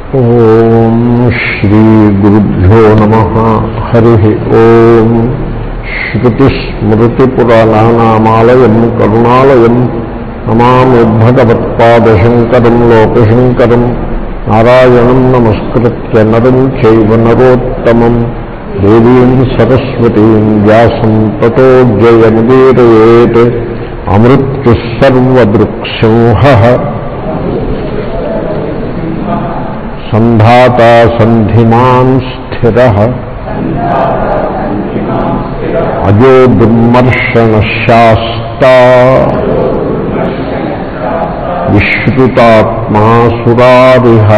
ఓం శ్రీ గురుభ్యో నమ హరి ఓం శ్రుతిస్మృతిపురాణానామాలయం కరుణాలయం నమామి భగవత్పాదశంకరం లోకశంకరం నారాయణం నమస్కృత్య నరం చైవ నరోత్తమం దేవీం సరస్వతీం వ్యాసం తతో జయముదీరయేత్ అమృత్యుసర్వదృక్సింహ సంధాతా సంధిమాన్ స్థిర అజో దుర్మర్షణ శాస్తా విశ్రుతాత్మా సురారిహ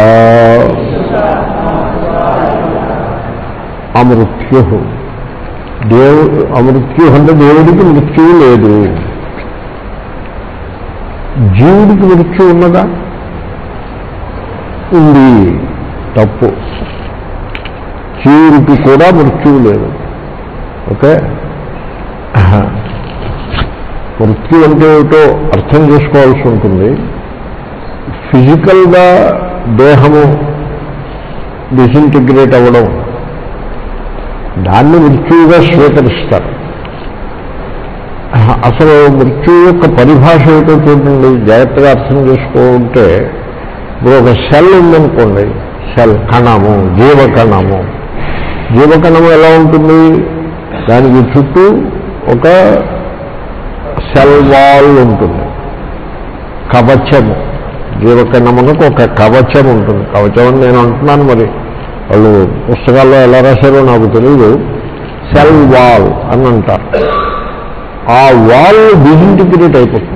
అమృత్యు దేవు అమృత్యు అంటే దేవుడికి మృత్యువు లేదు జీవుడికి మృత్యు ఉన్నదా ఉంది తప్పు జీవుడికి కూడా మృత్యువు లేదు ఓకే మృత్యు అంటే ఏమిటో అర్థం చేసుకోవాల్సి ఉంటుంది ఫిజికల్గా దేహము డిసింటిగ్రేట్ అవ్వడం దాన్ని మృత్యువుగా స్వీకరిస్తారు అసలు మృత్యు యొక్క పరిభాష ఏమిటో చూడండి జాగ్రత్తగా అర్థం చేసుకుంటే ఇప్పుడు ఒక సెల్ ఉందనుకోండి సెల్ కణము జీవకణము జీవకణము ఎలా ఉంటుంది దానికి చుట్టూ ఒక సెల్ వాల్ ఉంటుంది కవచము జీవకణమునకు ఒక కవచం ఉంటుంది కవచం అని నేను అంటున్నాను మరి వాళ్ళు పుస్తకాల్లో ఎలా రాశారో నాకు తెలియదు సెల్ వాల్ అని అంటారు ఆ వాల్ డిజింటిగ్రేట్ అయిపోతుంది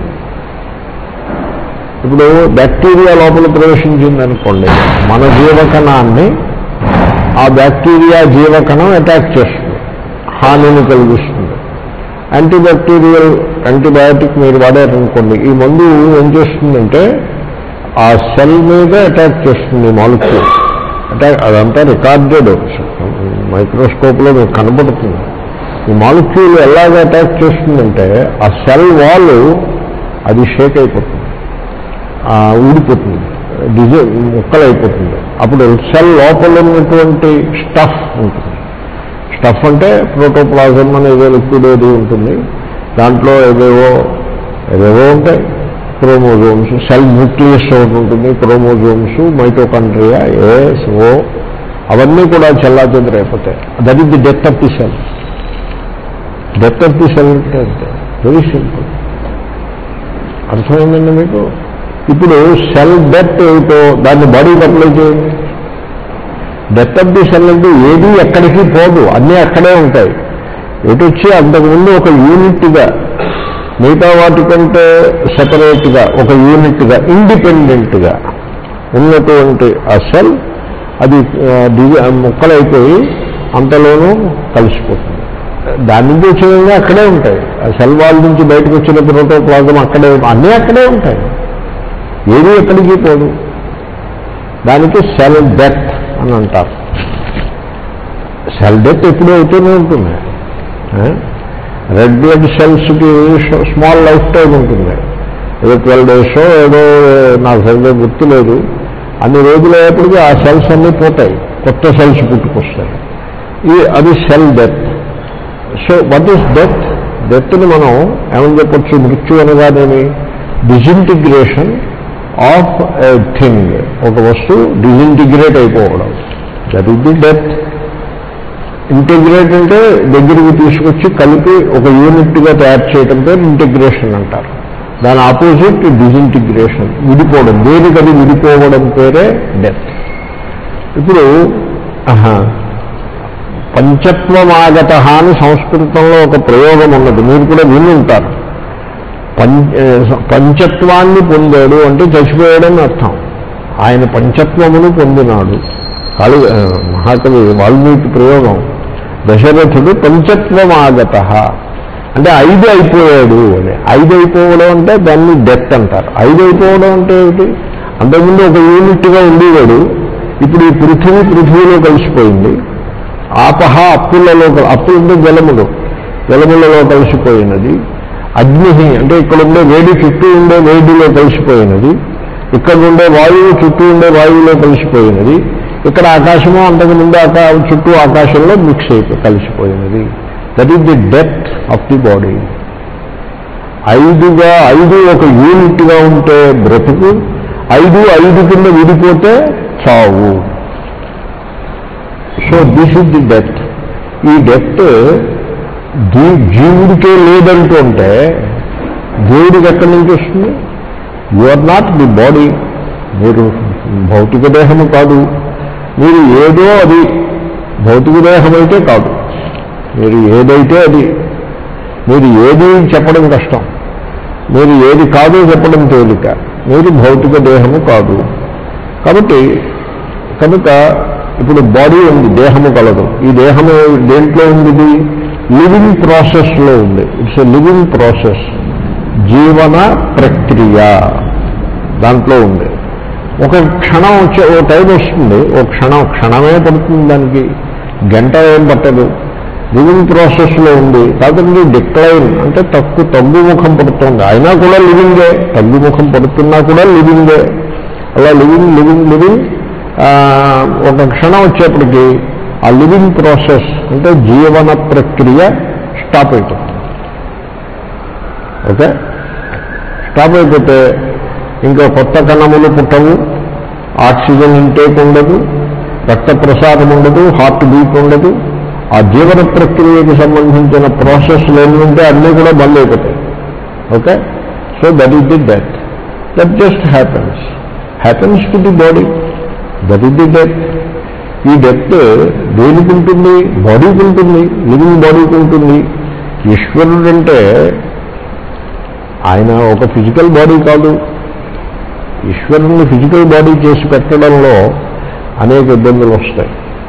ఇప్పుడు బ్యాక్టీరియా లోపల ప్రవేశించిందనుకోండి మన జీవకణాన్ని ఆ బ్యాక్టీరియా జీవకణం అటాక్ చేస్తుంది హానిని కలిగిస్తుంది యాంటీబ్యాక్టీరియల్ యాంటీబయాటిక్ మీరు వాడారనుకోండి ఈ మందు ఏం చేస్తుందంటే ఆ సెల్ మీద అటాక్ చేస్తుంది మాలిక్యూల్ అటాక్ అదంతా రికార్డెడ్ మైక్రోస్కోప్లో మీకు కనబడుతుంది ఈ మాలిక్యూల్ ఎలాగ అటాక్ చేస్తుందంటే ఆ సెల్ వాల్ అది షేక్ అయిపోతుంది ఊడిపోతుంది డిజై ముక్కలైపోతుంది అప్పుడు సెల్ లోపల ఉన్నటువంటి స్టఫ్ ఉంటుంది స్టఫ్ అంటే ప్రోటోప్లాజం అనేది లిక్విడ్ ఏది ఉంటుంది దాంట్లో ఏవేవో ఏవేవో ఉంటాయి క్రోమోజోమ్స్ సెల్ న్యూక్లియస్ ఒకటి ఉంటుంది క్రోమోజోమ్స్ మైటోకాండ్రియా ఏస్ ఓ అవన్నీ కూడా చల్లా అయిపోతాయి that is the death of the cell death of the cell అంటే అంతే వెరీ సింపుల్ అర్థమైందండి మీకు ఇప్పుడు సెల్ డెత్ ఏమిటో దాన్ని బాడీకి అప్లై చేయండి డెత్ ఆఫ్ ది సెల్ అంటే ఏది ఎక్కడికి పోదు అన్నీ అక్కడే ఉంటాయి ఎటు వచ్చి అంతకుముందు ఒక యూనిట్గా మిగతా వాటికంటే సపరేట్గా ఒక యూనిట్గా ఇండిపెండెంట్గా ఉన్నటువంటి ఆ సెల్ అది ముక్కలైపోయి అంతలోనూ కలిసిపోతుంది దాని నుంచి వచ్చేవిధంగా అక్కడే ఉంటాయి ఆ సెల్ వాల్ నుంచి బయటకు వచ్చిన ప్రోటోప్లాజం అక్కడే అన్నీ అక్కడే ఉంటాయి ఏది ఎక్కడికి పోదు దానికి సెల్ డెత్ అని అంటారు సెల్ డెత్ ఎప్పుడూ అవుతూనే ఉంటుంది రెడ్ బ్లడ్ సెల్స్కి స్మాల్ లైఫ్ టైం ఉంటుంది ఏదో ట్వెల్వ్ డేస్ ఏదో నాకు సరిగ్గా గుర్తులేదు అన్ని రోజులు అయ్యేప్పటికీ ఆ సెల్స్ అన్నీ పోతాయి కొత్త సెల్స్ పుట్టుకొస్తాయి ఈ అది cell death so what is death డెత్ని మనం ఏమని చెప్పచ్చు మృత్యు అనగానేమి డిజింటిగ్రేషన్ ఆఫ్ ఎ థింగ్ ఒక వస్తువు డిజింటిగ్రేట్ అయిపోవడం that is the death integrate అంటే దగ్గరికి తీసుకొచ్చి కలిపి ఒక యూనిట్గా తయారు చేయడం పేరు ఇంటిగ్రేషన్ అంటారు దాని ఆపోజిట్ డిజింటిగ్రేషన్ విడిపోవడం దేనికది విడిపోవడం పేరే డెత్ ఇప్పుడు పంచత్వమాగత అని సంస్కృతంలో ఒక ప్రయోగం ఉన్నది మీరు కూడా విని ఉంటారు పంచత్వాన్ని పొందాడు అంటే చచ్చిపోయాడని అర్థం ఆయన పంచత్వమును పొందినాడు కాళి మహాకవి వాల్మీకి ప్రయోగం దశరథుడు పంచత్వమాగత అంటే ఐదు అయిపోయాడు అని ఐదు అయిపోవడం అంటే దాన్ని డెత్ అంటారు ఐదు అయిపోవడం అంటే ఏమిటి అంతకుముందు ఒక యూనిట్గా ఉండేవాడు ఇప్పుడు ఈ పృథివీ పృథివీలో కలిసిపోయింది ఆపహ అప్పులలో అప్పులు అంటే జలములు జలములలో కలిసిపోయినది అగ్ని అంటే ఇక్కడ ఉండే వేడి చుట్టూ ఉండే వేడిలో కలిసిపోయినది ఇక్కడ ఉండే వాయువు చుట్టూ ఉండే వాయువులో కలిసిపోయినది ఇక్కడ ఆకాశము అంతకు ముందు ఆకా చుట్టూ ఆకాశంలో మిక్స్ అయిపోయి కలిసిపోయినది that is the death of the body ఐదుగా ఐదు ఒక యూనిట్గా ఉంటే బ్రతుకు ఐదు ఐదు కింద విడిపోతే చావు so this is the death ఈ డెత్ దీ జీవుడికే లేదంటుంటే దేవుడికి ఎక్కడి నుంచి వస్తుంది you are not the body మీరు భౌతిక దేహము కాదు మీరు ఏదో అది భౌతిక దేహం అయితే కాదు మీరు ఏదైతే అది మీరు ఏది చెప్పడం కష్టం మీరు ఏది కాదో చెప్పడం తేలిక మీరు భౌతిక దేహము కాదు కాబట్టి కనుక ఇప్పుడు బాడీ ఉంది దేహము కలదు ఈ దేహము దేంట్లో ఉంది ఇది లివింగ్ ప్రాసెస్లో ఉంది ఇట్స్ ఎ లివింగ్ ప్రాసెస్ జీవన ప్రక్రియ దాంట్లో ఉంది ఒక క్షణం వచ్చే ఓ టైం వస్తుంది ఓ క్షణం క్షణమే పడుతుంది దానికి గంట ఏం పట్టదు లివింగ్ ప్రాసెస్లో ఉంది కాకపోతే డిక్లైన్ అంటే తక్కువ తగ్గుముఖం పడుతుంది అయినా కూడా లివింగే తగ్గుముఖం పడుతున్నా కూడా లివింగే అలా లివింగ్ లివింగ్ లివింగ్ ఆ, ఒక క్షణం వచ్చేప్పటికి ఆ లివింగ్ ప్రాసెస్ అంటే జీవన ప్రక్రియ స్టాప్ అయిపోతుంది ఓకే స్టాప్ అయిపోతే ఇంకా కొత్త కణములు పుట్టవు ఆక్సిజన్ ఇంటేక్ ఉండదు రక్త ప్రసారం ఉండదు హార్ట్ బీట్ ఉండదు ఆ జీవన ప్రక్రియకు సంబంధించిన ప్రాసెస్లు ఎన్ని ఉంటే అన్నీ కూడా బంద్ అయిపోతాయి okay so that is the death that just happens happens to the body that is the death ఈ డెత్ దేనికి ఉంటుంది బాడీకి ఉంటుంది లివింగ్ బాడీకి ఉంటుంది ఈశ్వరుడు అంటే ఆయన ఒక ఫిజికల్ బాడీ కాదు ఈశ్వరుని ఫిజికల్ బాడీ చేసి పెట్టడంలో అనేక ఇబ్బందులు వస్తాయి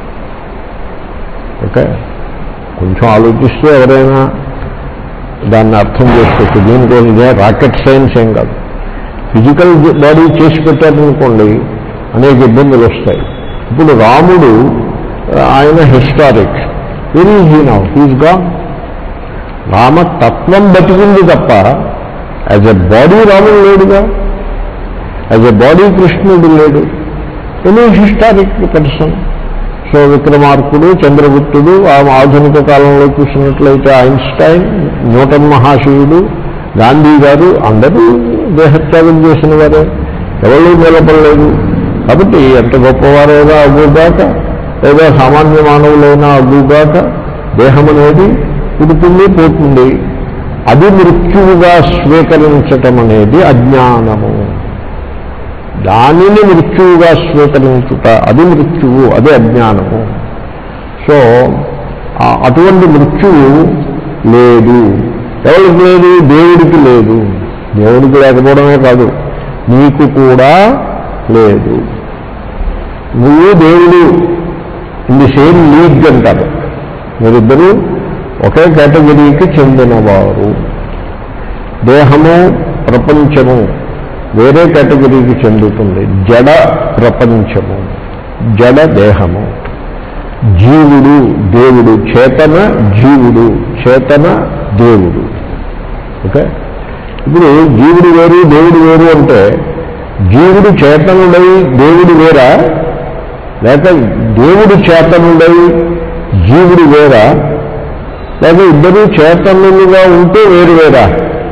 ఓకే కొంచెం ఆలోచిస్తే ఎవరైనా దాన్ని అర్థం చేసుకోవచ్చు దీనికోసం ఇదే రాకెట్ సైన్స్ ఏం కాదు ఫిజికల్ బాడీ చేసి పెట్టారనుకోండి అనేక ఇబ్బందులు వస్తాయి ఇప్పుడు రాముడు ఆ, ఆయన historic very he now he's గా రామతత్వం బతికింది తప్ప యాజ్ ఎ బాడీ రాముడు లేడుగా యాజ్ ఎ బాడీ కృష్ణుడు లేడు ఎనీ హిస్టారిక్ పర్సన్ సో విక్రమార్కుడు చంద్రగుప్తుడు ఆ ఆధునిక కాలంలో చూసినట్లయితే ఐన్స్టైన్ న్యూటన్ మహాశివుడు గాంధీ గారు అందరూ దేహత్యాగం చేసిన వారే ఎవరు నిలబడలేదు కాబట్టి ఎంత గొప్పవారైనా అగ్గుగాక లేదా సామాన్య మానవులైనా అగ్గుగాక దేహం అనేది పుడుతుంది పోతుంది అది మృత్యువుగా స్వీకరించటం అనేది అజ్ఞానము దానిని మృత్యువుగా స్వీకరించుట అది మృత్యువు అది అజ్ఞానము సో ఆ అటువంటి మృత్యువు లేదు ఎవరికి లేదు దేవుడికి లేదు దేవుడికి లేకపోవడమే కాదు నీకు కూడా లేదు నువ్వు దేవుడు ఇన్ ది సేమ్ లీగ్ అంటారు మీరిద్దరూ ఒకే కేటగిరీకి చెందినవారు దేహము ప్రపంచము వేరే కేటగిరీకి చెందుతుంది జడ ప్రపంచము జడ దేహము జీవుడు దేవుడు చేతన జీవుడు చేతన దేవుడు ఓకే ఇప్పుడు జీవుడు వేరు దేవుడు వేరు అంటే జీవుడు చేతనుడై దేవుడు వేరా లేక దేవుడు చేతనుడై జీవుడు వేరా లేక ఇద్దరు చేతనులుగా ఉంటే వేరు వేరా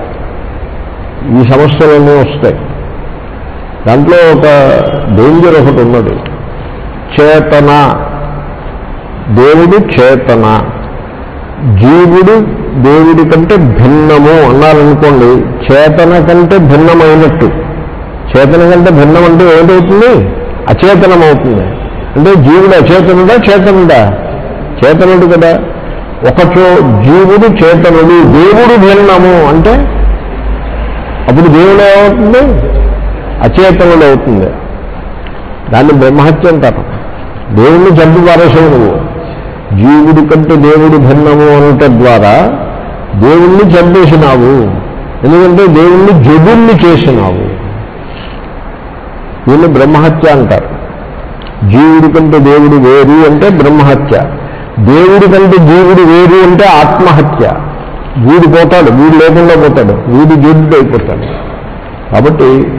ఈ సమస్యలన్నీ వస్తాయి దాంట్లో ఒక డేంజర్ ఒకటి ఉన్నది చేతన దేవుడు చేతన జీవుడు దేవుడి కంటే భిన్నము అన్నారనుకోండి చేతన కంటే భిన్నమైనట్టు చేతన కంటే భిన్నం అంటే ఏదవుతుంది అచేతనం అవుతుంది అంటే జీవుడు అచేతనుడా చేతనుడా చేతనుడు కదా ఒకచో జీవుడు చేతనుడు దేవుడు భిన్నము అంటే అప్పుడు దేవుడు ఏమవుతుంది అచేతనుడు అవుతుంది దాన్ని బ్రహ్మహత్య అంటారు దేవుణ్ణి చంపి పారేసావు నువ్వు జీవుడి కంటే దేవుడు భిన్నము అనట ద్వారా దేవుణ్ణి చంపేసినావు ఎందుకంటే దేవుణ్ణి జగుణ్ణి చేసినావు దీన్ని బ్రహ్మహత్య అంటారు జీవుడి కంటే దేవుడు వేరు అంటే బ్రహ్మహత్య దేవుడి కంటే జీవుడు వేరు అంటే ఆత్మహత్య వీడు పోతాడు వీడు లేకుండా పోతాడు వీడు జడ్డు అయిపోతాడు కాబట్టి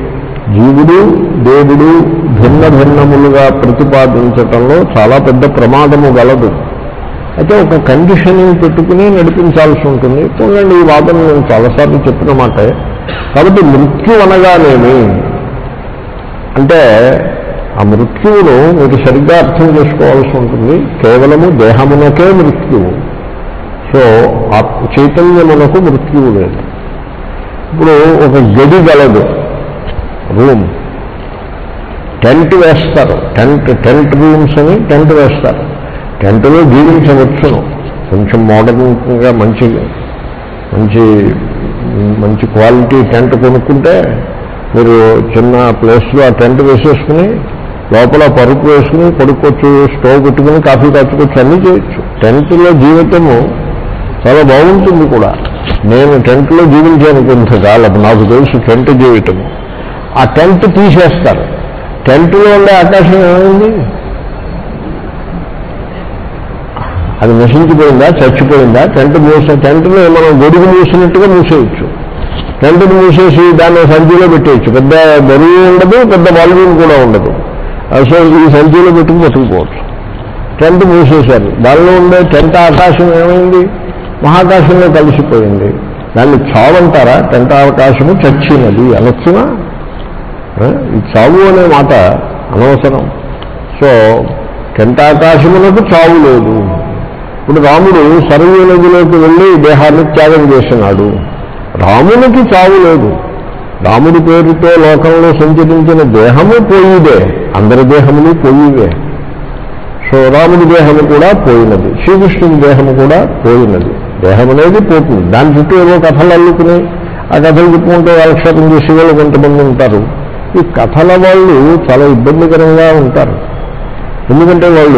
జీవుడు దేవుడు భిన్న భిన్నములుగా ప్రతిపాదించటంలో చాలా పెద్ద ప్రమాదము గలదు అయితే ఒక కండిషనింగ్ పెట్టుకుని నడిపించాల్సి ఉంటుంది చూడండి ఈ వాదన నేను చాలాసార్లు చెప్పిన మాటే కాబట్టి మృత్యు అనగానేమి అంటే ఆ మృత్యువును మీరు సరిగ్గా అర్థం చేసుకోవాల్సి ఉంటుంది కేవలము దేహమునకే మృత్యువు సో ఆ చైతన్యమునకు మృత్యువు లేదు ఇప్పుడు ఒక గది గలదు రూమ్ టెంట్ వేస్తారు టెంట్ టెంట్ రూమ్స్ అని టెంట్ వేస్తారు టెంట్లో జీవించవచ్చును కొంచెం మోడర్న్గా మంచి మంచి మంచి క్వాలిటీ టెంట్ కొనుక్కుంటే మీరు చిన్న ప్లేస్లో ఆ టెంట్ వేసేసుకుని లోపల పరుపు వేసుకుని పడుకోవచ్చు స్టవ్ పెట్టుకుని కాఫీ కాచుకోవచ్చు అన్నీ చేయొచ్చు టెంట్లో జీవితము చాలా బాగుంటుంది కూడా నేను టెంట్లో జీవించాను కొంతకాలం నాకు తెలుసు టెంట్ జీవితము ఆ టెంట్ తీసేస్తారు టెంట్లో ఉండే ఆకాశం ఏమైంది అది నశించిపోయిందా చచ్చిపోయిందా టెంట్ మూసే టెంట్ని మనం గొడుగు మూసినట్టుగా మూసేయచ్చు టెంట్ని మూసేసి దాన్ని సంచిలో పెట్టేయచ్చు పెద్ద బరువు ఉండదు పెద్ద వాల్యూమ్ కూడా ఉండదు సో ఈ సంచిలో పెట్టుకుని పట్టుకుపోవచ్చు టెంట్ మూసేశారు దానిలో ఉండే టెంట్ ఆకాశం ఏమైంది మహాకాశంలో కలిసిపోయింది దాన్ని చావంటారా టెంట్ ఆకాశము చచ్చినది అనొచ్చునా ఆ? ఈ చావు అనే మాట అనవసరం సో టెంటాకాశమునకు చావు లేదు ఇప్పుడు రాముడు సరయూ నదిలోకి వెళ్ళి దేహాన్ని త్యాగం చేసినాడు రామునికి చావు లేదు రాముడి పేరుతో లోకంలో సంచరించిన దేహము పోయిదే అందరి దేహములు పోయివే సో రాముడి దేహము కూడా పోయినది శ్రీకృష్ణుడి దేహము కూడా పోయినది దేహం అనేది పోతుంది దాని చుట్టూ ఏవో కథలు అల్లుకుని ఆ కథలు చెప్పుకుంటూ కాలక్షేపం చేసే వాళ్ళు కొంతమంది ఉంటారు ఈ కథల వాళ్ళు చాలా ఇబ్బందికరంగా ఉంటారు ఎందుకంటే వాళ్ళు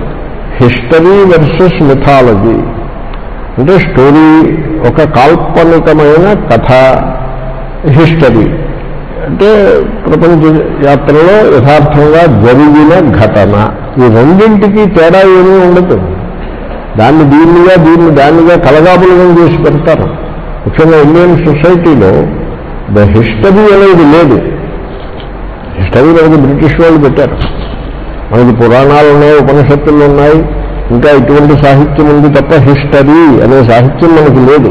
హిస్టరీ వర్సెస్ మిథాలజీ అంటే స్టోరీ ఒక కాల్పనికమైన కథ హిస్టరీ అంటే ప్రపంచ యాత్రలో యథార్థంగా జరిగిన ఘటన ఈ రెండింటికి తేడా ఏమీ ఉండదు దాన్ని దీన్నిగా దీన్ని దాన్నిగా కలగాపులగం చేసి పెడతారు ముఖ్యంగా ఇండియన్ సొసైటీలో ద హిస్టరీ అనేది లేదు హిస్టరీ మనకి బ్రిటిష్ వాళ్ళు పెట్టారు మనకి పురాణాలు ఉన్నాయి ఉపనిషత్తులు ఉన్నాయి ఇంకా ఇటువంటి సాహిత్యం ఉంది తప్ప హిస్టరీ అనే సాహిత్యం మనకి లేదు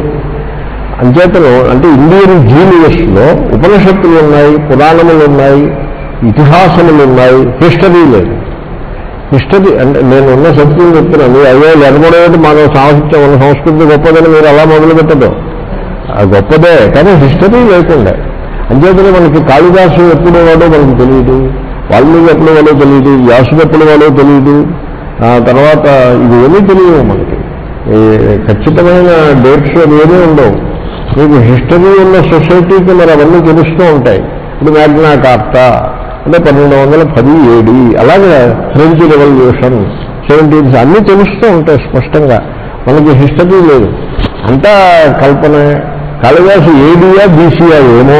అంచేతను అంటే ఇండియన్ జీనియస్లో ఉపనిషత్తులు ఉన్నాయి పురాణములు ఉన్నాయి ఇతిహాసములు ఉన్నాయి హిస్టరీ లేదు హిస్టరీ అంటే నేను ఉన్న సత్యం చెప్తున్నాను అయ్యో ఎనబడేది మన సాహిత్యం మన సంస్కృతి గొప్పదని మీరు అలా మొదలు పెట్టదు ఆ గొప్పదే కానీ హిస్టరీ లేకుండా అంచేతనే మనకి కాళిదాసు ఎప్పుడు వాడో మనకు తెలియదు వాల్మీకి ఎప్పుడు వాడో తెలియదు వ్యాసుడు ఎప్పుడు వాడో తెలియదు ఆ తర్వాత ఇది ఏమీ తెలియదు మనకి ఈ ఖచ్చితమైన డేట్స్ అవి ఏమీ ఉండవు మీకు హిస్టరీ ఉన్న సొసైటీకి మరి అవన్నీ తెలుస్తూ ఉంటాయి ఇప్పుడు మ్యాగ్నా కార్తా అంటే పన్నెండు వందల పది ఏడి అలాగే ఫ్రెంచ్ రెవల్యూషన్ సెవెంటీన్స్ అన్నీ తెలుస్తూ ఉంటాయి స్పష్టంగా మనకి హిస్టరీ లేదు అంతా కల్పనే కాళిదాసు ఏడియా బీసీయా ఏమో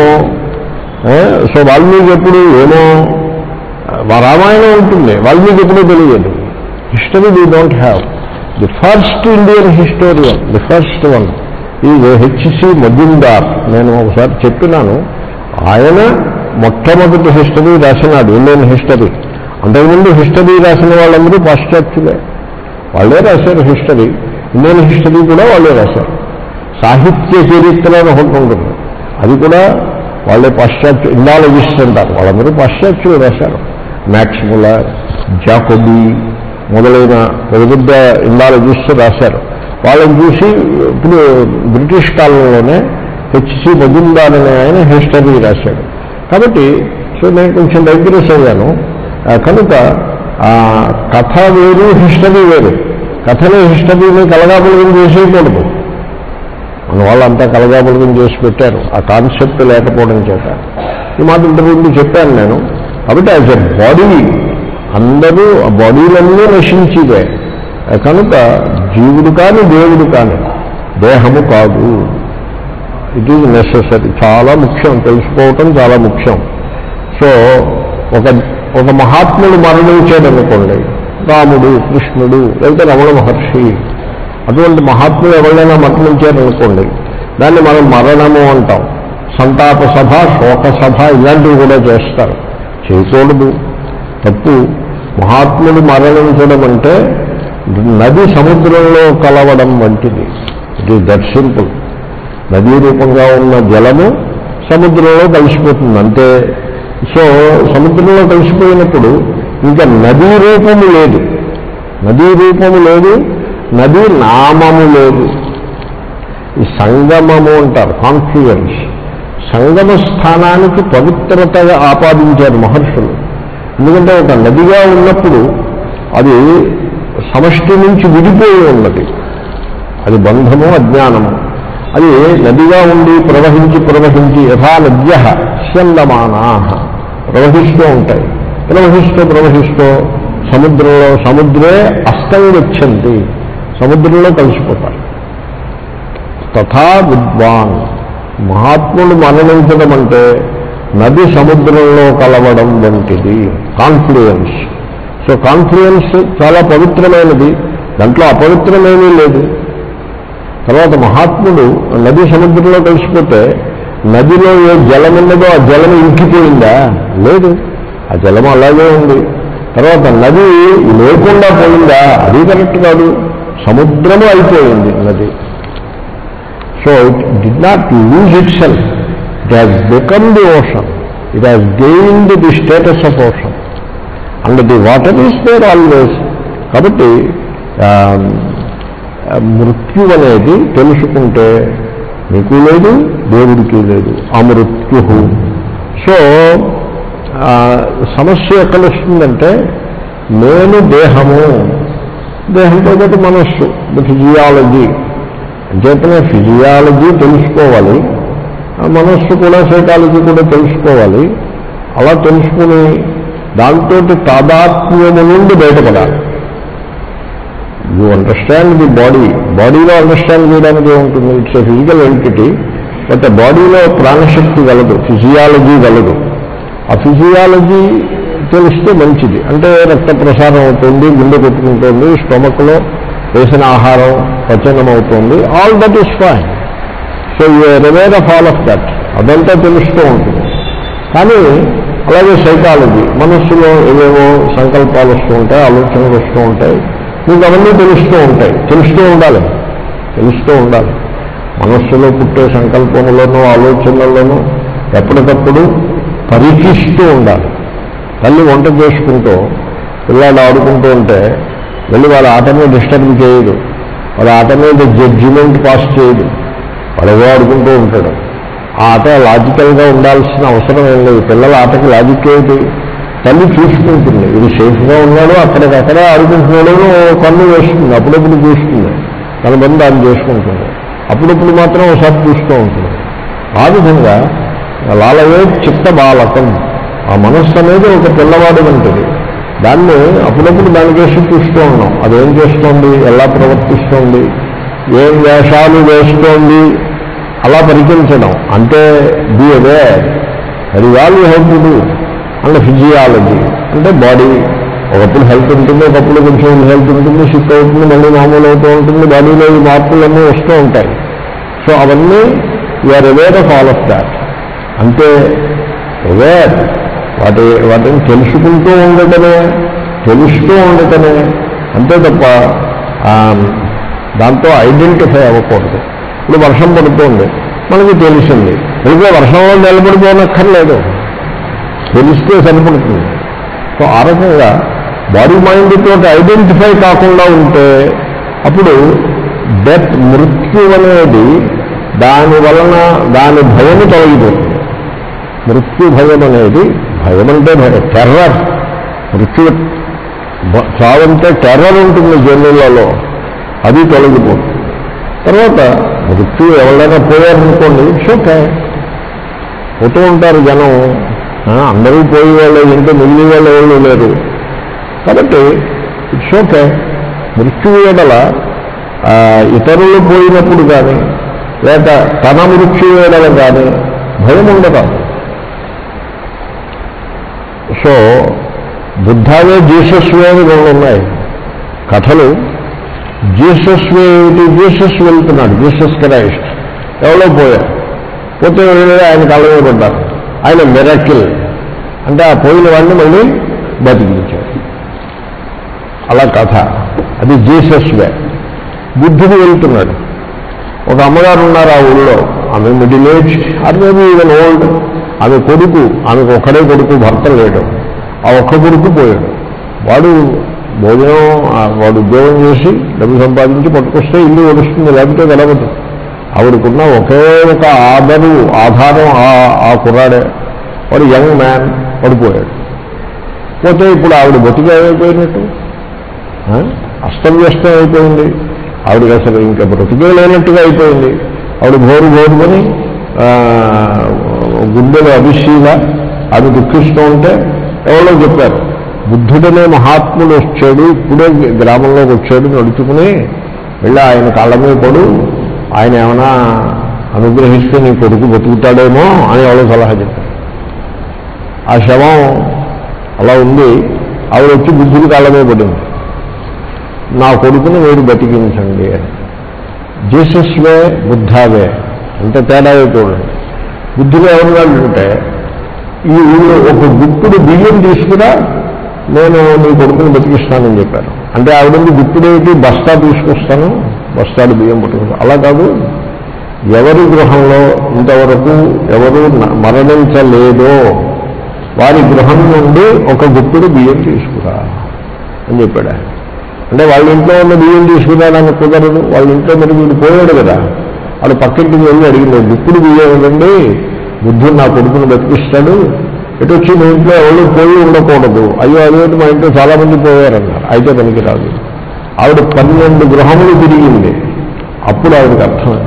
ఏ? సో వాల్మీకి ఎప్పుడు ఏమో మా రామాయణం ఉంటుంది వాల్మీకి ఎప్పుడూ తెలియదు history we don't have the first Indian historian the first one is H C Majumdar నేను ఒకసారి చెప్పినాను ఆయన మొట్టమొదటి హిస్టరీ రాసినాడు ఇండియన్ హిస్టరీ అంతకుముందు హిస్టరీ రాసిన వాళ్ళందరూ పాశ్చాత్యులే వాళ్ళే రాశారు హిస్టరీ ఇండియన్ హిస్టరీ కూడా వాళ్ళే రాశారు సాహిత్య చరిత్ర అని ఒకటి ఉంటుంది అది కూడా వాళ్ళే పాశ్చాత్య ఇండాలజిస్ట్ అంటారు వాళ్ళందరూ పాశ్చాత్యులు రాశారు మ్యాక్స్ ములర్ జాకోబీ మొదలైన పెద్ద పెద్ద ఇండాలజిస్ట్ రాశారు వాళ్ళని చూసి ఇప్పుడు బ్రిటిష్ కాలంలోనే హెచ్సి మజుందార్ అనే ఆయన హిస్టరీ రాశాడు కాబట్టి సో నేను కొంచెం డైగ్రెస్ అయ్యాను ఆ, కనుక ఆ, కథ వేరు హిస్టరీ వేరు కథని హిస్టరీని కలగాపులగం చేసేయకూడదు మన వాళ్ళంతా కలగాపులగం చేసి పెట్టారు ఆ కాన్సెప్ట్ లేకపోవడం చేత ఈ మాట ఇంతకుముందు చెప్పాను నేను కాబట్టి యాజ్ ఎ బాడీ అందరూ ఆ బాడీలన్నీ నశించివే కనుక జీవుడు కాని దేవుడు కాని దేహము కాదు ఇట్ ఈజ్ నెససరీ చాలా ముఖ్యం తెలుసుకోవటం చాలా ముఖ్యం సో ఒక ఒక మహాత్ముడు మరణించాడనుకోండి రాముడు కృష్ణుడు లేకపోతే రమణ మహర్షి అటువంటి మహాత్ములు ఎవరైనా మరణించారనుకోండి దాన్ని మనం మరణము అంటాం సంతాప సభ శోక సభ ఇలాంటివి కూడా చేస్తారు చేయకూడదు తప్పు మహాత్ముడు మరణించడం అంటే నది సముద్రంలో కలవడం వంటిది ఇట్ ఈస్ దట్ సింపుల్ నదీ రూపంగా ఉన్న జలము సముద్రంలో కలిసిపోతుంది అంతే సో సముద్రంలో కలిసిపోయినప్పుడు ఇంకా నదీ రూపము లేదు నదీ రూపము లేదు నదీ నామము లేదు ఈ సంగమము అంటారు కాన్ఫ్లుయెన్స్ సంగమ స్థానానికి పవిత్రతగా ఆపాదించారు మహర్షులు ఎందుకంటే ఒక నదిగా ఉన్నప్పుడు అది సమష్టి నుంచి విడిపోయి ఉన్నది అది బంధము అజ్ఞానము అది నదిగా ఉండి ప్రవహించి ప్రవహించి యథా నద్య స్యందమానా ప్రవహిస్తూ ఉంటాయి ప్రవహిస్తూ ప్రవహిస్తూ సముద్రంలో సముద్రే అస్తం గచ్చంతి సముద్రంలో కలిసిపోతారు తథా విద్వాన్ మహాత్ముడు మరణించడం అంటే నది సముద్రంలో కలవడం వంటిది కాన్ఫ్లుయెన్స్ సో కాన్ఫ్లుయెన్స్ చాలా పవిత్రమైనది దాంట్లో అపవిత్రమేమీ లేదు తర్వాత మహాత్ముడు నది సముద్రంలో కలిసిపోతే నదిలో ఏ జలం ఉన్నదో ఆ జలం ఇంకిపోయిందా లేదు ఆ జలం అలాగే ఉంది తర్వాత నది లేకుండా పోయిందా అది కరెక్ట్ కాదు సముద్రము అయిపోయింది నది so it did not lose itself it has become the ocean it has gained the status of ocean and the water is there always కాబట్టి ఆ, మృత్యు అనేది తెలుసుకుంటే నీకు లేదు దేవుడికి లేదు అమృత్యు సో ఆ, సమస్య ఎక్కడ వస్తుందంటే నేను దేహము దేహంతో పాటు మనస్సు ఫిజియాలజీ అంచేతనే ఫిజియాలజీ తెలుసుకోవాలి ఆ మనస్సు కూడా సైకాలజీ కూడా తెలుసుకోవాలి అలా తెలుసుకుని దాంతో తాదాత్మ్యము నుండి బయటపడాలి యూ అండర్స్టాండ్ ది బాడీ బాడీలో అండర్స్టాండ్ చేయడానికి ఏముంటుంది it's a physical entity but బాడీలో ప్రాణశక్తి గలదు ఫిజియాలజీ గలదు ఆ ఫిజియాలజీ తెలిస్తే మంచిది అంటే రక్త ప్రసారం అవుతుంది గుండె కొట్టుకుంటుంది స్టొమక్లో వేసిన ఆహారం పచనం అవుతుంది all that is fine so you're aware of all of that అదంతా తెలుస్తూ ఉంటుంది కానీ అలాగే సైకాలజీ మనస్సులో ఏవేవో సంకల్పాలు వస్తూ ఉంటాయి ఆలోచనలు వస్తూ ఉంటాయి మీకు అవన్నీ తెలుస్తూ ఉంటాయి తెలుస్తూ ఉండాలి తెలుస్తూ ఉండాలి మనస్సులో పుట్టే సంకల్పములను ఆలోచనలను ఎప్పటికప్పుడు పరీక్షిస్తూ ఉండాలి తల్లి వంట చేసుకుంటూ పిల్లాడు ఆడుకుంటూ ఉంటే వెళ్ళి వాళ్ళ ఆట మీద డిస్టర్బ్ చేయదు వాళ్ళ ఆట మీద జడ్జిమెంట్ పాస్ చేయదు వాడు ఏదో ఆడుకుంటూ ఉంటాడు ఆ ఆట లాజికల్గా ఉండాల్సిన అవసరం ఏం లేదు పిల్లల ఆటకి లాజిక్ ఏమిటి తల్లి చూసుకుంటుంది ఇది సేఫ్గా ఉన్నాడు అక్కడికక్కడే ఆడుకుంటున్నాడు కన్ను వేస్తుంది అప్పుడప్పుడు చూస్తుంది తన బంధు దాన్ని చేసుకుంటుంది అప్పుడప్పుడు మాత్రం ఒకసారి చూస్తూ ఉంటుంది ఆ విధంగా లాలయే చిత్త బాలకం ఆ మనస్సు అనేది ఒక పిల్లవాడు వంటిది దాన్ని అప్పుడప్పుడు దానికేసి చూస్తూ ఉన్నాం అదేం చేస్తోంది ఎలా ప్రవర్తిస్తోంది ఏం వేషాలు వేస్తోంది అలా పరికించడం అంటే బి అవేర్ అది వాళ్ళు help to do and physiology అంటే బాడీ ఒకప్పుడు హెల్త్ ఉంటుంది ఒకప్పుడు కొంచెం హెల్త్ ఉంటుంది షిఫ్ట్ అవుతుంది మళ్ళీ మామూలు అవుతూ ఉంటుంది బాడీలో ఈ మార్పులన్నీ వస్తూ ఉంటాయి సో అవన్నీ you're aware of all of that అంటే అవేర్ వాటి వాటిని తెలుసుకుంటూ ఉండటమే తెలుస్తూ ఉండటమే అంతే తప్ప ఆ, దాంతో ఐడెంటిఫై అవ్వకూడదు ఇప్పుడు వర్షం పడుతుంది మనకి తెలిసింది ఇంకా వర్షంలో నిలబడిపోనక్కర్లేదు తెలిస్తే సరిపడుతుంది సో ఆ రకంగా బాడీ మైండ్ తోటి ఐడెంటిఫై కాకుండా ఉంటే అప్పుడు డెత్ మృత్యు అనేది దాని వలన దాని భయము తొలగిపోతుంది మృత్యు భయం అనేది భయం అంటే భయం టెర్రర్ మృత్యు భ- చావంటే టెర్రర్ ఉంటుంది జనులలో అది తొలగిపోతుంది తర్వాత మృత్యు ఎవరైనా పోయారనుకోండి ఇట్స్ ఓకే పోతూ ఉంటారు జనం ఆ, అందరూ పోయేవాళ్ళు ఇంట్లో మిగిలిన వాళ్ళు ఎవరు లేరు కాబట్టి ఇట్స్ ఓకే మృత్యువు ఎడల ఆ, ఇతరులు పోయినప్పుడు కానీ లేక తన మృత్యువు ఎడల కానీ భయం ఉండదు సో బుద్ధావే జీసస్వే అని రెండు ఉన్నాయి కథలు జీసస్ వే ఏమిటి జీసస్ వెళ్తున్నాడు జీసస్ క్రైస్ట్ ఎవరో పోయారు పోతే వెళ్ళి ఆయన కళ్ళ మీద పడ్డారు ఆయన మిరకిల్ అంటే ఆ పోయిన వాడిని మళ్ళీ బతికించారు అలా కథ అది జీసస్ వే బుద్ధుడు వెళ్తున్నాడు ఒక అమ్మగారు ఉన్నారు ఆ ఊళ్ళో ఆమె middle age or maybe even old ఆమె కొడుకు ఆమెకు ఒక్కడే కొడుకు భర్త లేడు ఆ ఒక్క కొడుకు పోయాడు వాడు భోజనం ఆ వాడు ఉద్యోగం చేసి డబ్బు సంపాదించి పట్టుకొస్తే ఇల్లు గడుస్తుంది లేకపోతే గడవదు ఆవిడకున్న ఒకే ఒక ఆదరు ఆధారం ఆ- ఆ కుర్రాడే వాడు యంగ్ మ్యాన్ పడిపోయాడు పోతే ఇప్పుడు ఆవిడ బతిగా అయిపోయినట్టు ఆ? అస్తవ్యస్తం అయిపోయింది ఆవిడకి అసలు ఇంకా బ్రతికే లేనట్టుగా అయిపోయింది ఆవిడ భోరు భోరుమని ఆ, గుండెలు అభిశీల అది దుఃఖిస్తూ ఉంటే ఎవరో చెప్పారు బుద్ధుడనే మహాత్ముడు వచ్చాడు ఇప్పుడే గ్రామంలోకి వచ్చాడు నడుచుకుని వెళ్ళి ఆయన కాళ్ళ మీద పడు ఆయన ఏమైనా అనుగ్రహిస్తే నీ కొడుకు బతుకుతాడేమో అని ఎవరో సలహా చెప్పారు ఆ శవం అలా ఉంది ఆవిడ వచ్చి బుద్ధుడి కాళ్ళ మీద పడింది నా కొడుకుని మీరు బతికించండి అని జీసస్ వే బుద్ధావే ఎంత తేడా చూడండి బుద్ధుడు ఎవరున్నాడు అంటే ఈ ఊళ్ళో ఒక గుప్పుడు బియ్యం తీసుకురా నేను నీ కొడుకుని బతికిస్తానని చెప్పాను అంటే ఆవిడంది గుప్పుడేమిటి బస్తా తీసుకొస్తాను బస్తాలు బియ్యం పట్టుకుంటాను అలా కాదు ఎవరి గృహంలో ఇంతవరకు ఎవరు న- మరణించలేదో వారి గృహం నుండి ఒక గుప్పుడు బియ్యం తీసుకురా అని చెప్పాడు ఆయన అంటే వాళ్ళ ఇంట్లో ఉన్న బియ్యం తీసుకురావడానికి కుదరదు వాళ్ళ ఇంట్లో మరి వీడు పోయాడు కదా వాడు పక్కింటికి వెళ్ళి అడిగింది గుప్పుడు బియ్యం ఇవ్వండి బుద్ధుడు నా కొడుకుని బతికిస్తాడు ఎటు వచ్చి మీ ఇంట్లో ఎవరు పోయి ఉండకూడదు అయ్యో అదేంటి మా ఇంట్లో చాలా మంది పోయారన్నారు అయితే పనికి రాదు ఆవిడ పన్నెండు గృహములు తిరిగింది అప్పుడు ఆవిడకి అర్థమైంది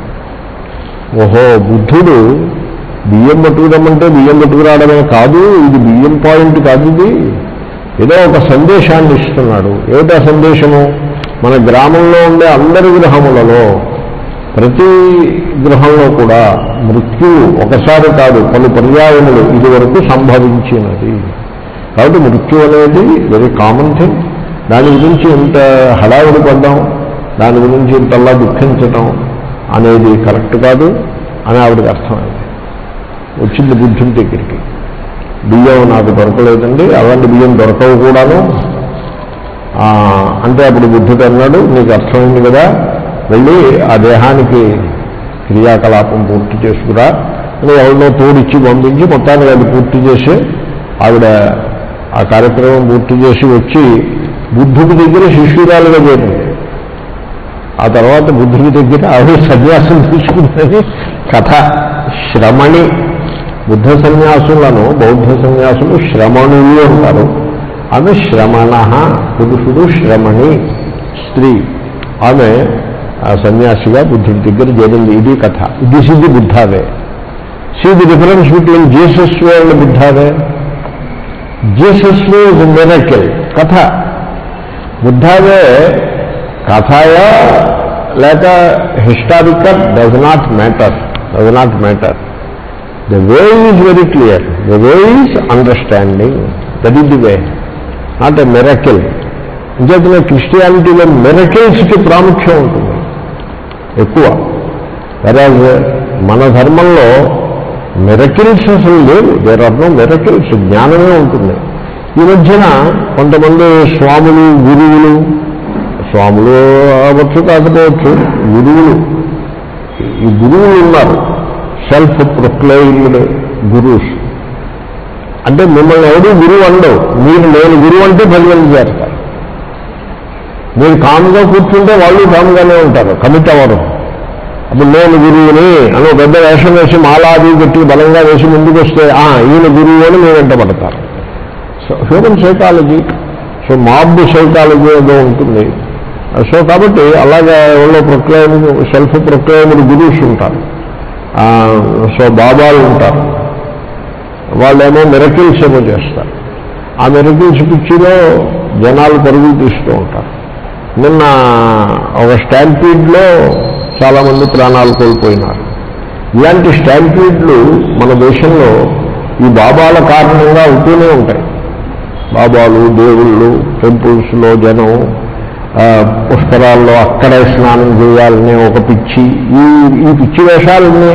ఓహో బుద్ధుడు బియ్యం పట్టుకురమ్మంటే బియ్యం పట్టుకురావడమే కాదు ఇది బియ్యం పాయింట్ కాదు ఇది ఏదో ఒక సందేశాన్ని ఇస్తున్నాడు ఏమిటా సందేశము మన గ్రామంలో ఉండే అందరి గృహములలో ప్రతి గృహంలో కూడా మృత్యు ఒకసారి కాదు పలు పర్యాయములు ఇది వరకు సంభవించినది కాబట్టి మృత్యు అనేది వెరీ కామన్ థింగ్ దాని గురించి ఇంత హడావుడి పడ్డాం దాని గురించి ఇంతలా దుఃఖించటం అనేది కరెక్ట్ కాదు అని ఆవిడకి అర్థమైంది వచ్చింది బుద్ధుడి దగ్గరికి బియ్యం నాకు దొరకలేదండి అలాంటి బియ్యం దొరకవు కూడాను ఆ, అంటే అప్పుడు బుద్ధుడు అన్నాడు నీకు అర్థమైంది కదా వెళ్ళి ఆ దేహానికి క్రియాకలాపం పూర్తి చేసుకురా అని ఎవరినో తోడిచ్చి పంపించి మొత్తానికి అది పూర్తి చేసి ఆవిడ ఆ కార్యక్రమం పూర్తి చేసి వచ్చి బుద్ధుడి దగ్గర శిష్యురాలుగా చేరింది ఆ తర్వాత బుద్ధుడి దగ్గర ఆవిడ సన్యాసం తీసుకుందని కథ శ్రమణి బుద్ధ సన్యాసులను బౌద్ధ సన్యాసులు శ్రమణులు అంటారు ఆమె శ్రమణ పురుషుడు శ్రమణి స్త్రీ ఆమె ఆ సన్యాసిగా బుద్ధుడి దగ్గర చేరింది ఇది కథ దిస్ ఇది Buddha way see the difference between Jesus way and Buddha way Jesus way is miracle కథ బుద్ధావే కథయా లేక historical does not matter does not matter the way is very clear the way is understanding that is the way not a miracle ఇంకేతనే క్రిస్టియానిటీలో మెరకిల్స్కి ప్రాముఖ్యం ఉంటుంది ఎక్కువ వెరాజ్ మన ధర్మంలో మెరకిల్స్ అసలు లేవు దేర్ ఆర్ నో మెరకిల్స్ జ్ఞానమే ఉంటుంది ఈ మధ్యన కొంతమంది స్వాములు గురువులు స్వాములు అవ్వచ్చు కాకపోవచ్చు గురువులు ఈ గురువులు ఉన్నారు సెల్ఫ్ ప్రొక్లైమ్డ్ గురువుస్ అంటే మిమ్మల్ని ఎవడు గురువు అండవు మీరు నేను గురువు అంటే పది మంది చేస్తారు మీరు కామ్గా కూర్చుంటే వాళ్ళు కామ్గానే ఉంటారు కమిట్ అవ్వరు అప్పుడు నేను గురువుని అని ఒక పెద్ద వేషం వేసి మాలాది పెట్టి బలంగా వేసి ముందుకు వస్తే "ఆ, ఈయన గురువు అని మీరు వెంట పడతారు so human psychology so mob psychology ఏదో ఉంటుంది సో కాబట్టి అలాగే ఎవరో ప్రొక్లైమ్ సెల్ఫ్ ప్రొక్లైమ్డ్ గురువుస్ ఉంటారు ఆ, సో బాబాలు ఉంటారు వాళ్ళేమో మిరకిల్స్ ఏమో చేస్తారు ఆ మిరకిల్స్ పిచ్చిలో జనాలు పరుగులు తీస్తూ ఉంటారు నిన్న ఒక స్టాంపీడ్లో చాలామంది ప్రాణాలు కోల్పోయినారు ఇలాంటి స్టాంపీడ్లు మన దేశంలో ఈ బాబాల కారణంగా అవుతూనే ఉంటాయి బాబాలు దేవుళ్ళు టెంపుల్స్లో జనం ఆ, పుష్కరాల్లో అక్కడే స్నానం చేయాలని ఒక పిచ్చి ఈ ఈ పిచ్చి వేషాలన్నీ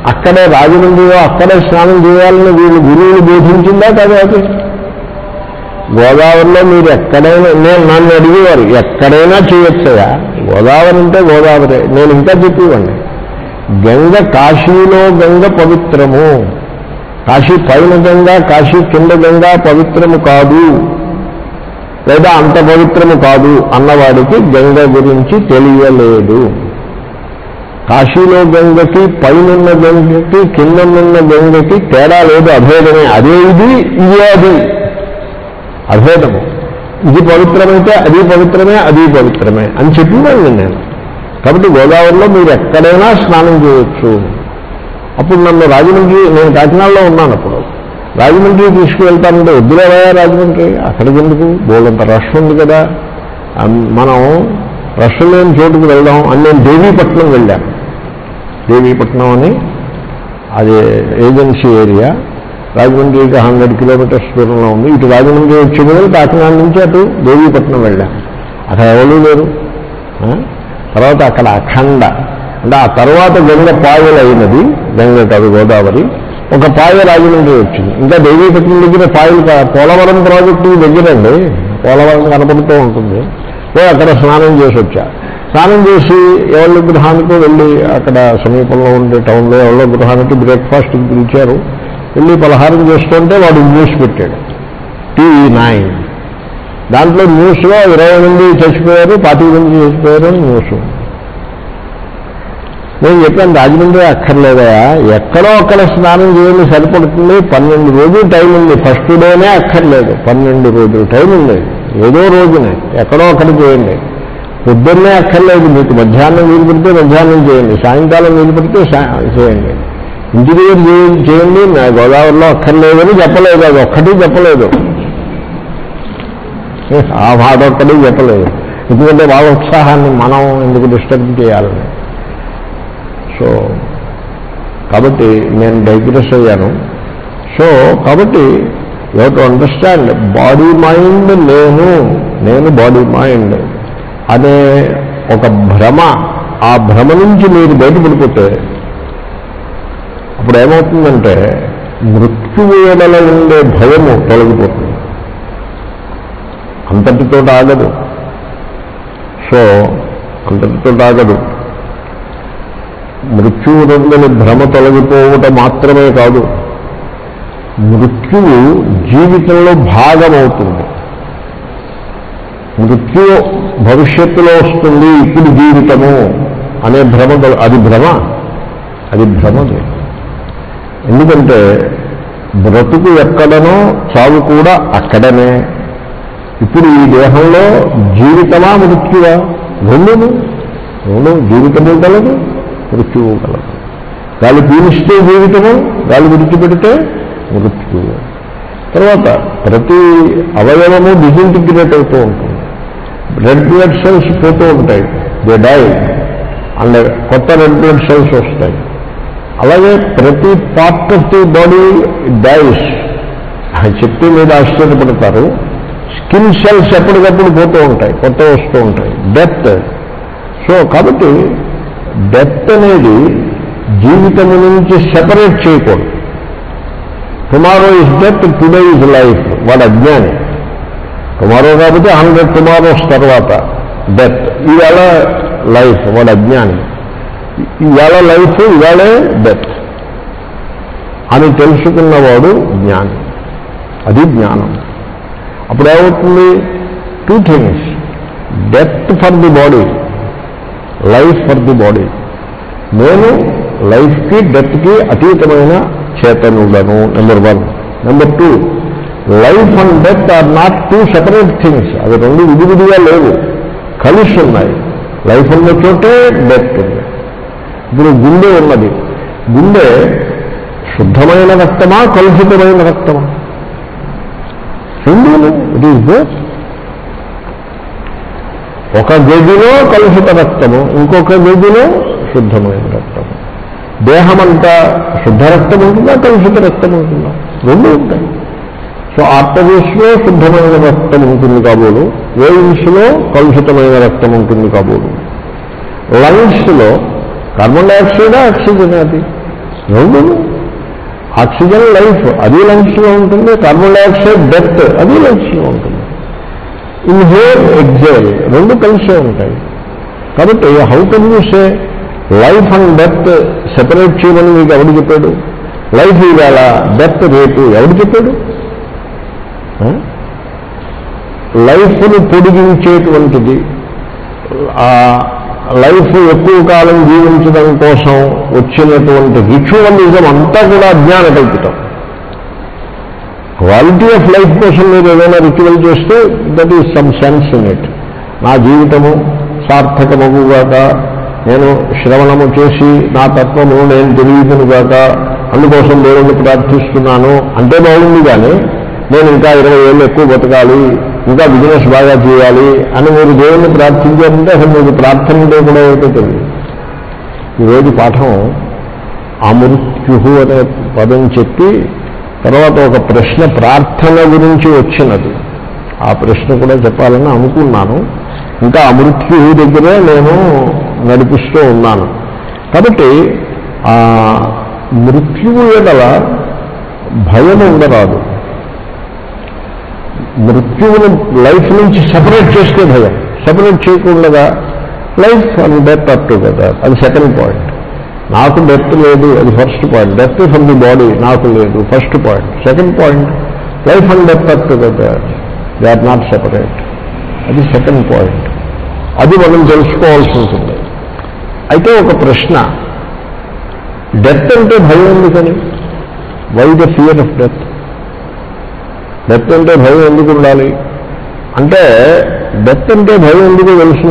అక్కడే రాజమండ్రిలో అక్కడే స్నానం చేయాలని వీళ్ళు గురువులు బోధించిందా కదా అది గోదావరిలో మీరు ఎక్కడైనా నేను నన్ను అడిగేవారు ఎక్కడైనా చేయొచ్చయా గోదావరి అంటే గోదావరి నేను ఇంకా చెప్పేవాడిని గంగ కాశీలో గంగ పవిత్రము కాశీ పైన గంగ కాశీ కింద గంగ పవిత్రము కాదు లేదా అంత పవిత్రము కాదు అన్నవాడికి గంగ గురించి తెలియలేదు కాశీలో గంగకి పైనున్న గంగకి కిందనున్న గంగకి తేడా లేదు అభేదమే అదే ఇది ఇదే అది అభేదము ఇది పవిత్రమైతే అది పవిత్రమే అది పవిత్రమే అని చెప్పినాను నేను కాబట్టి గోదావరిలో మీరు ఎక్కడైనా స్నానం చేయొచ్చు అప్పుడు నన్ను రాజమండ్రి నేను కాకినాడలో ఉన్నాను అప్పుడు రాజమండ్రి తీసుకువెళ్తానంటే వద్దులేవా రాజమండ్రి అక్కడికి ఎందుకు బోలంత రష్ ఉంది కదా అమ్, మనం రష్ లేని చోటుకు వెళ్దాం అని నేను దేవీపట్నం వెళ్ళాను దేవీపట్నం అని అది ఏజెన్సీ ఏరియా రాజమండ్రికి హండ్రెడ్ కిలోమీటర్స్ దూరంలో ఉంది ఇటు రాజమండ్రి వచ్చే బదులు కాకినాడ నుంచి అటు దేవీపట్నం వెళ్ళాం అక్కడ ఎవరు లేరు ఆ? తర్వాత అక్కడ అఖండ అంటే ఆ తర్వాత గంగ పాయలు అయినది గంగ కాదు గోదావరి ఒక పాయ రాజమండ్రి వచ్చింది ఇంకా దేవీపట్నం దగ్గర పాయలు కా- పోలవరం ప్రాజెక్టు దగ్గరండి పోలవరం కనపడుతూ ఉంటుంది ఓ అక్కడ స్నానం చేసి వచ్చా స్నానం చేసి ఎవరి గృహానికి వెళ్ళి అక్కడ సమీపంలో ఉండే టౌన్లో ఎవరో గృహానికి బ్రేక్ఫాస్ట్కి పిలిచారు వెళ్ళి పలహారం చేస్తుంటే వాడు న్యూస్ పెట్టాడు టీవీ నైన్ దాంట్లో న్యూస్లో ఇరవై మంది చచ్చిపోయారు పాతిక మంది చచ్చిపోయారు అని న్యూస్ నేను చెప్పాను రాజమండ్రి అక్కర్లేదా ఎక్కడో అక్కడ స్నానం చేయండి సరిపడుతుంది పన్నెండు రోజులు టైం ఉంది ఫస్ట్ డేనే అక్కర్లేదు పన్నెండు రోజులు టైం ఉంది ఏదో రోజునే ఎక్కడో అక్కడ చేయండి పొద్దున్నే అక్కర్లేదు మీకు మధ్యాహ్నం వీలు పెడితే మధ్యాహ్నం చేయండి సాయంకాలం వీలు పెడితే సా- చేయండి ఇంటి దగ్గర చేయ- చేయండి నా గోదావరిలో అక్కర్లేదని చెప్పలేదు అది ఒక్కటి చెప్పలేదు ఆ మాట ఒక్కటి చెప్పలేదు ఎందుకంటే వాళ్ళ ఉత్సాహాన్ని మనం ఎందుకు డిస్టర్బ్ చేయాలని సో కాబట్టి నేను డైగ్రెస్ అయ్యాను సో కాబట్టి you to understand body mind నేను నేను బాడీ మైండ్ అనే ఒక భ్రమ ఆ భ్రమ నుంచి మీరు బయటపడిపోతే అప్పుడు ఏమవుతుందంటే మృత్యువు ఎడల ఉండే భయము తొలగిపోతుంది అంతటితో ఆగదు సో అంతటితో ఆగదు మృత్యువు రెండని భ్రమ తొలగిపోవటం మాత్రమే కాదు మృత్యువు జీవితంలో భాగమవుతుంది మృత్యు భవిష్యత్తులో వస్తుంది ఇప్పుడు జీవితము అనే భ్రమ తొల- అది భ్రమ అది భ్రమది ఎందుకంటే బ్రతుకు ఎక్కడనో చావు కూడా అక్కడనే ఇప్పుడు ఈ దేహంలో జీవితమా మృత్యువా రెండును రెండు జీవితము కలదు మృత్యువు కలదు గాలి పీలిస్తే జీవితము గాలి విడిచిపెడితే మృత్యువు తర్వాత ప్రతి అవయవము డిజింటిగ్రేట్ అవుతూ ఉంటుంది రెడ్ బ్లడ్ సెల్స్ పోతూ ఉంటాయి దే డై అండ్ కొత్త రెడ్ బ్లడ్ సెల్స్ వస్తాయి అలాగే ప్రతి part of the body dies చెప్తే మీద ఆశ్చర్యపడతారు స్కిన్ సెల్స్ ఎప్పటికప్పుడు పోతూ ఉంటాయి కొత్త వస్తూ ఉంటాయి డెత్ సో కాబట్టి డెత్ అనేది జీవితము నుంచి సెపరేట్ చేయకూడదు tomorrow is death today is life వాడు అజ్ఞాని టుమారో కాబట్టి హండ్రెడ్ టుమారోస్ తర్వాత డెత్ ఇవాళ లైఫ్ వాడు అజ్ఞాని ఇవాళ లైఫ్ ఇవాళే డెత్ అని తెలుసుకున్నవాడు జ్ఞాని అది జ్ఞానం అప్పుడు ఏమవుతుంది two things death for the body life for the body నేను లైఫ్కి డెత్కి అతీతమైన చేతనుడను number one number two life and death are not two separate things అవి రెండు విడివిడిగా లేవు కలిసి ఉన్నాయి లైఫ్ ఉన్న చోటే డెత్ ఉంది ఇప్పుడు గుండె ఉన్నది గుండె శుద్ధమైన రక్తమా కలుషితమైన రక్తమా రెండు ఇట్ ఈస్ బోత్ ఒక గదిలో కలుషిత రక్తము ఇంకొక గదిలో శుద్ధమైన రక్తము దేహమంతా శుద్ధ రక్తం ఉంటుందా కలుషిత రక్తం ఉంటుందా రెండు ఉంటాయి సో ఆర్టరీస్లో శుద్ధమైన రక్తం ఉంటుంది కాబోలు వేయిన్స్లో కలుషితమైన రక్తం ఉంటుంది కాబోలు లంగ్స్లో కార్బన్ డైఆక్సైడ్ ఆక్సిజన్ అది రెండు ఆక్సిజన్ లైఫ్ అది లంగ్స్లో ఉంటుంది కార్బన్ డైఆక్సైడ్ డెత్ అది లంగ్స్లో ఉంటుంది ఇన్హేల్ ఎగ్జేల్ రెండు కలిసే ఉంటాయి కాబట్టి how can you say life and death separate చేయమని మీకు ఎవడు చెప్పాడు లైఫ్ ఇవాళ డెత్ రేపు ఎవడు చెప్పాడు ఆ? లైఫ్ను పొడిగించేటువంటిది ఆ లైఫ్ ఎక్కువ కాలం జీవించడం కోసం వచ్చినటువంటి రిచువలిజం అంతా కూడా అజ్ఞాన కల్పితం క్వాలిటీ ఆఫ్ లైఫ్ కోసం మీరు ఏదైనా రిచువల్ చేస్తే that is some sense in it నా జీవితము సార్థకమగుగాక నేను శ్రవణము చేసి నా తత్వము నేను తెలియదునుగాక అందుకోసం దేవుణ్ణి ప్రార్థిస్తున్నాను అంటే బాగుంది కానీ నేను ఇంకా ఇరవై ఏళ్ళు ఎక్కువ బతకాలి ఇంకా బిజినెస్ బాగా చేయాలి అని మీరు దేవుణ్ణి ప్రార్థించారంటే అసలు మీకు ప్రార్థన ఉంటే కూడా ఏమిటో తెలియదు ఈరోజు పాఠం అమృత్యు అనే పదం చెప్పి తర్వాత ఒక ప్రశ్న ప్రార్థన గురించి వచ్చినది ఆ ప్రశ్న కూడా చెప్పాలని అనుకున్నాను ఇంకా అమృత్యు దగ్గరే నేను నడిపిస్తూ ఉన్నాను కాబట్టి ఆ మృత్యువు ఎడల భయం ఉండరాదు మృత్యువుని లైఫ్ నుంచి సపరేట్ చేస్తే భయం సపరేట్ చేయకుండా life and death up together అది సెకండ్ పాయింట్ నాకు డెత్ లేదు అది first point death from the body నాకు లేదు first point second point life and death up together they are not separate అది సెకండ్ పాయింట్ అది మనం తెలుసుకోవాల్సి ఉంటుంది అయితే ఒక ప్రశ్న డెత్ అంటే భయం ఎందుకని why the fear of death death అంటే భయం ఎందుకు ఉండాలి అంటే డెత్ అంటే భయం ఎందుకు తెలిసిన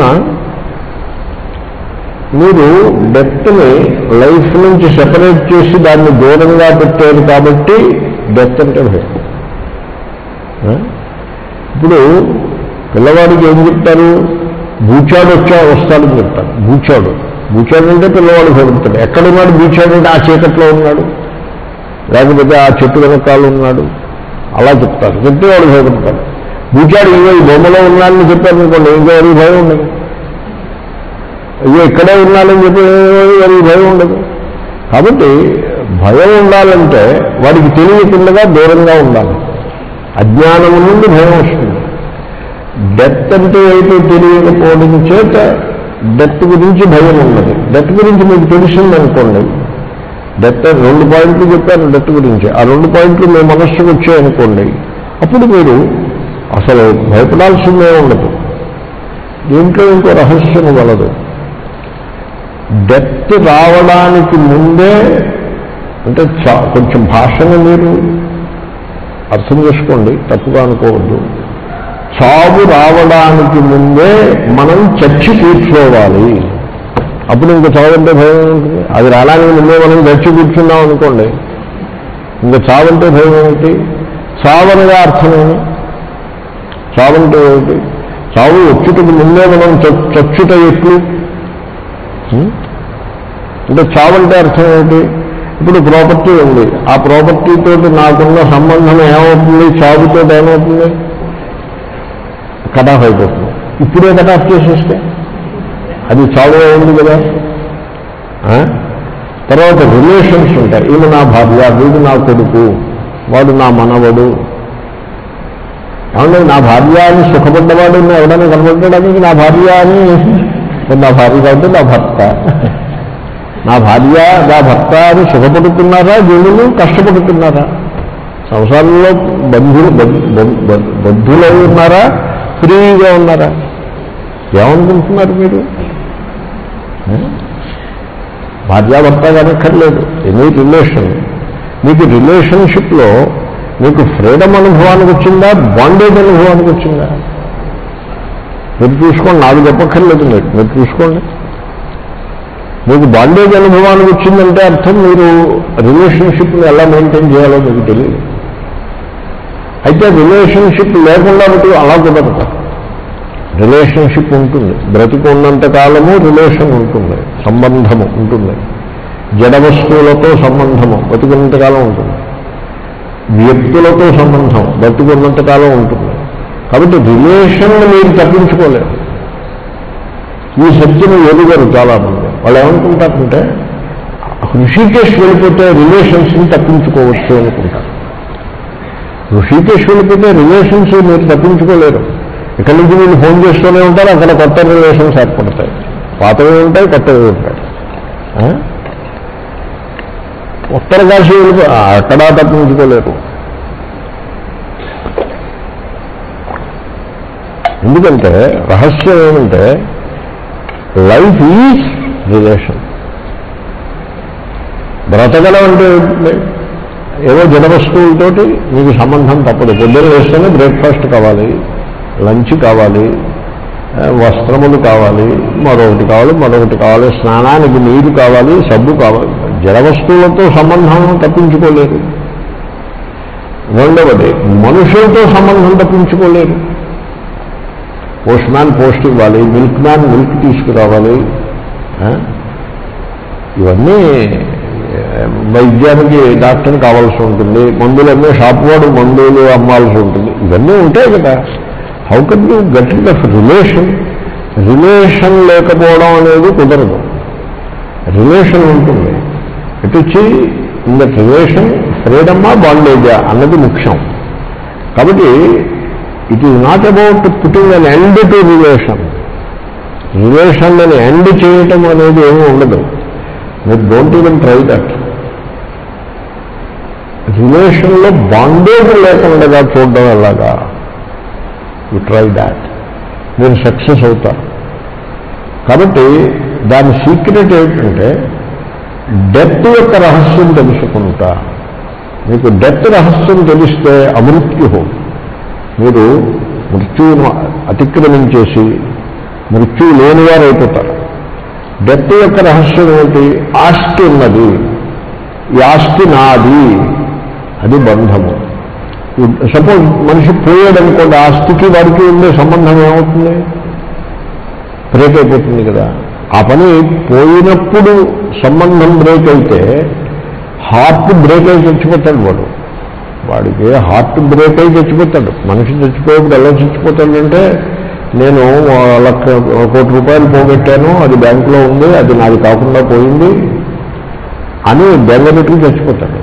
మీరు డెత్ని లైఫ్ నుంచి సెపరేట్ చేసి దాన్ని దూరంగా పెట్టారు కాబట్టి డెత్ అంటే భయం ఆ? ఇప్పుడు పిల్లవాడికి ఏం చెప్తారు బూచాడు వచ్చా వస్తాడని చెప్తారు బూచాడు బూచాడు అంటే పిల్లవాడు భయపడతాడు ఎక్కడున్నాడు బూచాడు అంటే ఆ చీకట్లో ఉన్నాడు లేకపోతే ఆ చెట్టు వెనకాల ఉన్నాడు అలా చెప్తారు చెప్తే వాడు భయపడతాడు బూచాడు ఇగో ఈ బొమ్మలో ఉన్నాడని చెప్పారు అనుకోండి ఇంకా ఎవరికి భయం ఉండదు అయ్యో ఇక్కడే ఉన్నాడని చెప్పి ఎవరికి భయం ఉండదు కాబట్టి భయం ఉండాలంటే వాడికి తెలియకుండా దూరంగా ఉండాలి అజ్ఞానము నుండి భయం వస్తుంది డెత్ అంటే ఏమిటో తెలియకపోవడం చేత డెత్ గురించి భయం ఉన్నది డెత్ గురించి మీకు తెలిసిందనుకోండి డెత్ రెండు పాయింట్లు చెప్పాను డెత్ గురించి ఆ రెండు పాయింట్లు మీ మనస్సుకు వచ్చాయనుకోండి అప్పుడు మీరు అసలు భయపడాల్సిందే ఉండదు దీంట్లో ఇంకో రహస్యం గలదు డెత్ రావడానికి ముందే అంటే చా- కొంచెం భాషను మీరు అర్థం చేసుకోండి తప్పుగా అనుకోవద్దు చావు రావడానికి ముందే మనం చచ్చి కూర్చోవాలి అప్పుడు ఇంకా చావంటే భయం ఉంటుంది అది రావడానికి ముందే మనం చచ్చి కూర్చున్నాం అనుకోండి ఇంకా చావంటే భయం ఏమిటి చావనగా అర్థమేమి చావంటే ఏమిటి చావు వచ్చుటకు ముందే మనం చ- చచ్చుట ఎట్లు ఉం? అంటే చావంటే అర్థం ఏమిటి ఇప్పుడు ప్రాపర్టీ ఉంది ఆ ప్రాపర్టీ తోటి నాకున్న సంబంధం ఏమవుతుంది చావుతో ఏమవుతుంది కట్ ఆఫ్ అయిపోతుంది ఇప్పుడే కట్ ఆఫ్ చేసేస్తే అది చావు ఉంది కదా ఆ? తర్వాత రిలేషన్స్ ఉంటాయి ఈమె నా భార్య వీడు నా కొడుకు వాడు నా మనవడు ఏమంటే నా భార్య అని సుఖపడ్డవాడు ఎవడైనా కనబడ్డానికి నా భార్య అని నా భార్య కాబట్టి నా భర్త నా భార్య నా భర్త అని సుఖపడుతున్నారా జనులు కష్టపడుతున్నారా సంసారంలో బంధువులు బద్ధులై ఉన్నారా ఫ్రీగా ఉన్నారా ఏమనుకుంటున్నారు మీరు ఏ? భార్యాభర్త కనక్కర్లేదు ఎనీ రిలేషన్ మీకు రిలేషన్షిప్లో మీకు ఫ్రీడమ్ అనుభవానికి వచ్చిందా బాండేజ్ అనుభవానికి వచ్చిందా మీరు చూసుకోండి నాకు చెప్పక్కర్లేదు మీరు మీరు చూసుకోండి మీకు బాండేజ్ అనుభవానికి వచ్చిందంటే అర్థం మీరు రిలేషన్షిప్ని ఎలా మెయింటైన్ చేయాలో మీకు తెలియదు అయితే రిలేషన్షిప్ లేకుండా బట్టి అలా కుదరదు రిలేషన్షిప్ ఉంటుంది బ్రతికి ఉన్నంత కాలము రిలేషన్ ఉంటుంది సంబంధము ఉంటుంది జడ వస్తువులతో సంబంధము బతికున్నంత కాలం ఉంటుంది వ్యక్తులతో సంబంధం బతికున్నంత కాలం ఉంటుంది కాబట్టి రిలేషన్ మీరు తప్పించుకోలేరు ఈ సత్యను ఎదుగరు చాలామంది వాళ్ళు ఏమనుకుంటారంటే ఋషికేశ్ వెళ్ళిపోతే రిలేషన్స్ని తప్పించుకోవచ్చు అనుకుంటారు ఋషికేశ్ వెళ్ళిపోతే రిలేషన్స్ మీరు తప్పించుకోలేరు ఇక్కడి నుంచి మీరు ఫోన్ చేస్తూనే ఉంటారు అక్కడ కొత్త రిలేషన్స్ ఏర్పడతాయి పాతవి ఉంటాయి కొత్తవి ఉంటాయి ఆ? ఉత్తర కాశీ వెళ్ళిపో ఆ, అక్కడ తప్పించుకోలేరు ఎందుకంటే రహస్యం ఏమంటే లైఫ్ ఈజ్ రిలేషన్ బ్రతకడం అంటే ఏంటి? ఏవో జడ వస్తువులతోటి మీకు సంబంధం తప్పదు పొద్దున వేస్తేనే బ్రేక్ఫాస్ట్ కావాలి లంచ్ కావాలి ఆ, వస్త్రములు కావాలి మరొకటి కావాలి మరొకటి కావాలి స్నానానికి నీరు కావాలి సబ్బు కావాలి జడ వస్తువులతో సంబంధం తప్పించుకోలేరు రెండవది మనుషులతో సంబంధం తప్పించుకోలేరు పోస్ట్ మ్యాన్ పోస్ట్ ఇవ్వాలి మిల్క్ మ్యాన్ మిల్క్ తీసుకురావాలి ఆ? ఇవన్నీ ఆ, వైద్యానికి డాక్టర్ కావాల్సి ఉంటుంది మందులన్నీ షాప్ వాడు మందులు అమ్మాల్సి ఉంటుంది ఇవన్నీ ఉంటాయి కదా how can you get it of relation relation లేకపోవడం అనేది కుదరదు రిలేషన్ ఉంటుంది ఇటు వచ్చి ఇన్ దట్ రిలేషన్ ఫ్రీడమ్మా బాండేజా అన్నది ముఖ్యం కాబట్టి it is not about putting an end to relation relation అని ఎండ్ చేయటం అనేది ఏమీ ఉండదు మీరు డోంట్ ఈవెన్ ట్రై దట్ రిలేషన్లో బాండేజ్ లేకుండా చూడడం ఎలాగా యు ట్రై దాట్ మీరు సక్సెస్ అవుతారు కాబట్టి దాని సీక్రెట్ ఏమిటంటే డెత్ యొక్క రహస్యం తెలుసుకుంటా మీకు డెత్ రహస్యం తెలిస్తే అమృత్యు మీరు మృత్యువును అతిక్రమించేసి మృత్యువు లేనివారు అయిపోతారు డెత్ యొక్క రహస్యం ఏమిటి ఆస్తి ఉన్నది ఈ ఆస్తి నాది అది బంధము సపోజ్ మనిషి పోయాడు అనుకోండి ఆస్తికి వాడికి ఉండే సంబంధం ఏమవుతుంది బ్రేక్ అయిపోతుంది కదా ఆ పని పోయినప్పుడు సంబంధం బ్రేక్ అయితే హార్ట్ బ్రేక్ అయి చచ్చిపోతాడు వాడు వాడికి హార్ట్ బ్రేక్ అయి చచ్చిపోతాడు మనిషి చచ్చిపోయేప్పుడు ఎలా చచ్చిపోతాడంటే నేను లక్ష కోటి రూపాయలు పోగొట్టాను అది బ్యాంకులో ఉంది అది నాది కాకుండా పోయింది అని బెంగపెట్టుకు చచ్చిపోతాడు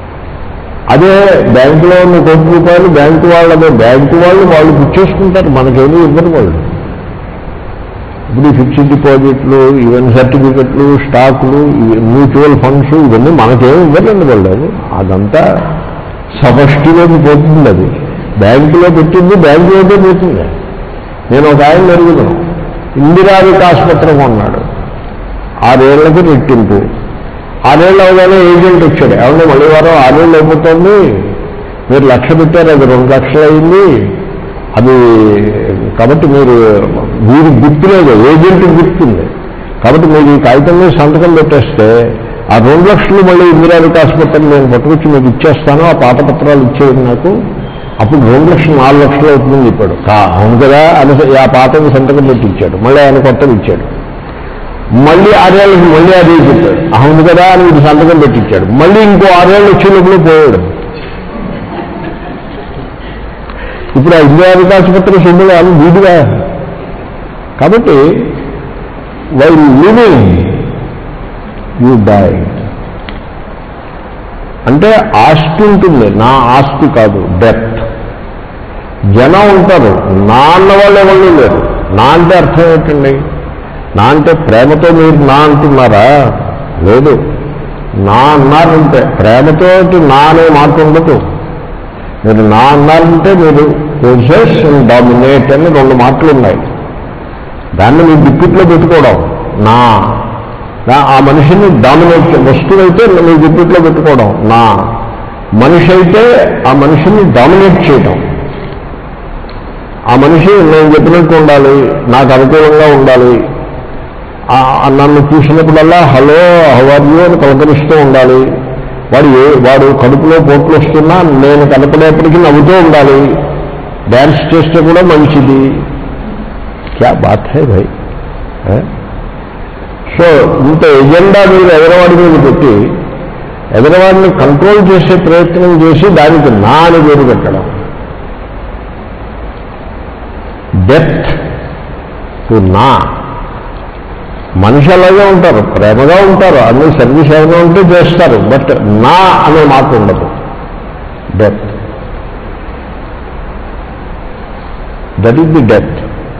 అదే బ్యాంకులో ఉన్న కోటి రూపాయలు బ్యాంకు వాళ్ళదే బ్యాంకు వాళ్ళు వాళ్ళు పుచ్చేసుకుంటారు మనకేమీ ఇవ్వరు వాళ్ళు ఇప్పుడు ఈ ఫిక్స్డ్ డిపాజిట్లు ఈవెన్ సర్టిఫికెట్లు స్టాకులు ఇవి- మ్యూచువల్ ఫండ్స్ ఇవన్నీ మనకేమి ఇవ్వరండి వాళ్ళు అదంతా సమష్టిలోకి పోతుంది అది బ్యాంకులో పెట్టింది బ్యాంకులోకే పోతుంది నేను ఒక ఆయన మెరుగుతాను ఇందిరావిక ఆసుపత్రి కొన్నాడు ఆరేళ్లకి రెట్టింపు ఆరేళ్ళు అవగానే ఏజెంట్ వచ్చాడు ఏమన్నా మళ్ళీ వారం ఆరేళ్ళు అయిపోతుంది మీరు లక్ష పెట్టారు అది రెండు లక్షలు అయింది అది కాబట్టి మీరు మీరు గుర్తులేదు ఏజెంట్ గుర్తుంది కాబట్టి మీరు ఈ కాగితం మీద సంతకం పెట్టేస్తే ఆ రెండు లక్షలు మళ్ళీ ఇందిరావిక ఆసుపత్రి నేను పట్టుకొచ్చి మీకు ఇచ్చేస్తాను ఆ పాత పత్రాలు ఇచ్చేయండి నాకు అప్పుడు రెండు లక్షలు నాలుగు లక్షలు అవుతుందని చెప్పాడు కా అవును కదా అని ఆ పాతకి సంతకం పెట్టి ఇచ్చాడు మళ్ళీ ఆయన కొత్తది ఇచ్చాడు మళ్ళీ ఆరేళ్ళకి మళ్ళీ అదే చెప్పాడు అవును కదా అని వీడు సంతకం పెట్టించాడు మళ్ళీ ఇంకో ఆరేళ్ళు వచ్చే లోపల పోయాడు ఇప్పుడు ఆ ఇందిరావిక ఆసుపత్రి సొమ్ములు అని వీడిగా కాబట్టి వై లివింగ్ యూ డై అంటే ఆస్తి ఉంటుంది నా ఆస్తి కాదు డెత్ జనం ఉంటారు నా అన్న వాళ్ళు ఎవరు లేరు నా అంటే అర్థం ఏంటండి నా అంటే ప్రేమతో మీరు నా అంటున్నారా లేదు నా అన్నారంటే ప్రేమతో నా అనే మాట ఉండదు మీరు నా అన్నారంటే మీరు పొజెస్ అండ్ డామినేట్ అని రెండు మాటలు ఉన్నాయి దాన్ని మీ డిప్యూట్లో పెట్టుకోవడం నా నా- ఆ మనిషిని డామినేట్ వస్తువు అయితే మీ డిప్యూట్లో పెట్టుకోవడం నా మనిషి అయితే ఆ మనిషిని డామినేట్ చేయటం ఆ మనిషి నేను చెప్పినట్టు ఉండాలి నాకు అనుకూలంగా ఉండాలి ఆ- ఆ నన్ను చూసినప్పుడల్లా హలో హవార్యూ అని పలకరిస్తూ ఉండాలి వాడు ఏ వాడు కడుపులో పోట్లు వస్తున్నా నేను కనపడేప్పటికీ నవ్వుతూ ఉండాలి డ్యాన్స్ చేస్తే కూడా మంచిది క్యా బాత్ హై భయ్ ఏ? సో ఇంత ఎజెండా మీరు ఎదరవాడి మీద పెట్టి ఎదరవాడిని కంట్రోల్ చేసే ప్రయత్నం చేసి దానికి నా అని పేరు పెట్టడం డెత్ టు నా మనిషి అలాగే ఉంటారు ప్రేమగా ఉంటారు అన్ని సర్వీస్ ఏమైనా ఉంటే చేస్తారు బట్ నా అనే మాట ఉండదు death that is the death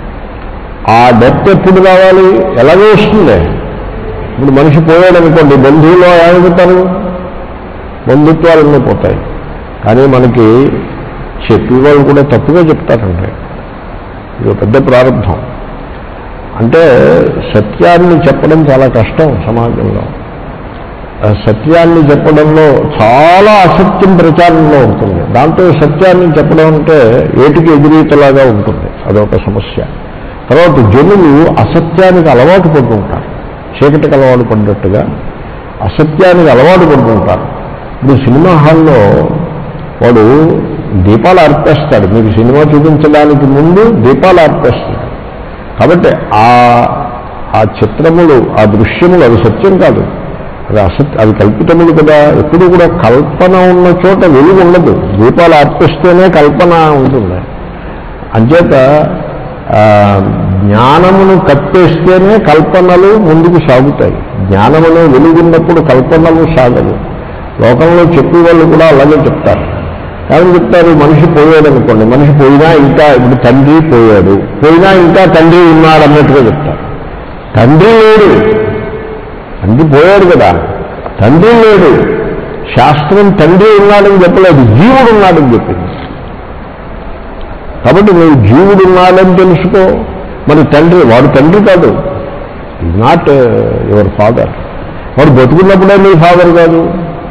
ఆ డెత్ ఎప్పుడు రావాలి ఎలాగో వస్తుంది ఇప్పుడు మనిషి పోయాడు అనుకోండి బంధువులు ఏమవుతారు బంధుత్వాలన్నీ పోతాయి కానీ మనకి చెప్పేవాళ్ళు కూడా తప్పుగా చెప్తారండి ఇది ఒక పెద్ద ప్రారంభం అంటే సత్యాన్ని చెప్పడం చాలా కష్టం సమాజంలో ఆ సత్యాన్ని చెప్పడంలో చాలా అసత్యం ప్రచారంలో ఉంటుంది దాంతో సత్యాన్ని చెప్పడం అంటే ఏటికి ఎదురీతలాగా ఉంటుంది అదొక సమస్య తర్వాత జనులు అసత్యానికి అలవాటు పడుతుంటారు చీకటికి అలవాటు పడ్డట్టుగా అసత్యానికి అలవాటు పడుతుంటారు ఇప్పుడు సినిమా హాల్లో వాడు దీపాలు అర్పేస్తాడు మీకు సినిమా చూపించడానికి ముందు దీపాలు అర్పేస్తాడు కాబట్టి ఆ ఆ చిత్రములు ఆ దృశ్యములు అది సత్యం కాదు అది అసత్ అది కల్పితములు కదా ఎప్పుడు కూడా కల్పన ఉన్న చోట వెలుగు ఉండదు దీపాలు అర్పిస్తేనే కల్పన ఉంటుంది అంచేత ఆ, జ్ఞానమును కప్పేస్తేనే కల్పనలు ముందుకు సాగుతాయి జ్ఞానమును వెలుగున్నప్పుడు కల్పనలు సాగవు లోకంలో చెప్పేవాళ్ళు కూడా అలాగే చెప్తారు ఏమని చెప్తారు మనిషి పోయాడు అనుకోండి మనిషి పోయినా ఇంకా ఇప్పుడు తండ్రి పోయాడు పోయినా ఇంకా తండ్రి ఉన్నాడు అన్నట్టుగా చెప్తారు తండ్రి లేడు తండ్రి పోయాడు కదా తండ్రి లేడు శాస్త్రం తండ్రి ఉన్నాడని చెప్పలేదు జీవుడు ఉన్నాడని చెప్పింది కాబట్టి నువ్వు జీవుడు ఉన్నాడని తెలుసుకో మరి తండ్రి వాడు తండ్రి కాదు ఈజ్ నాట్ యువర్ ఫాదర్ వాడు బతుకున్నప్పుడే నీ ఫాదర్ కాదు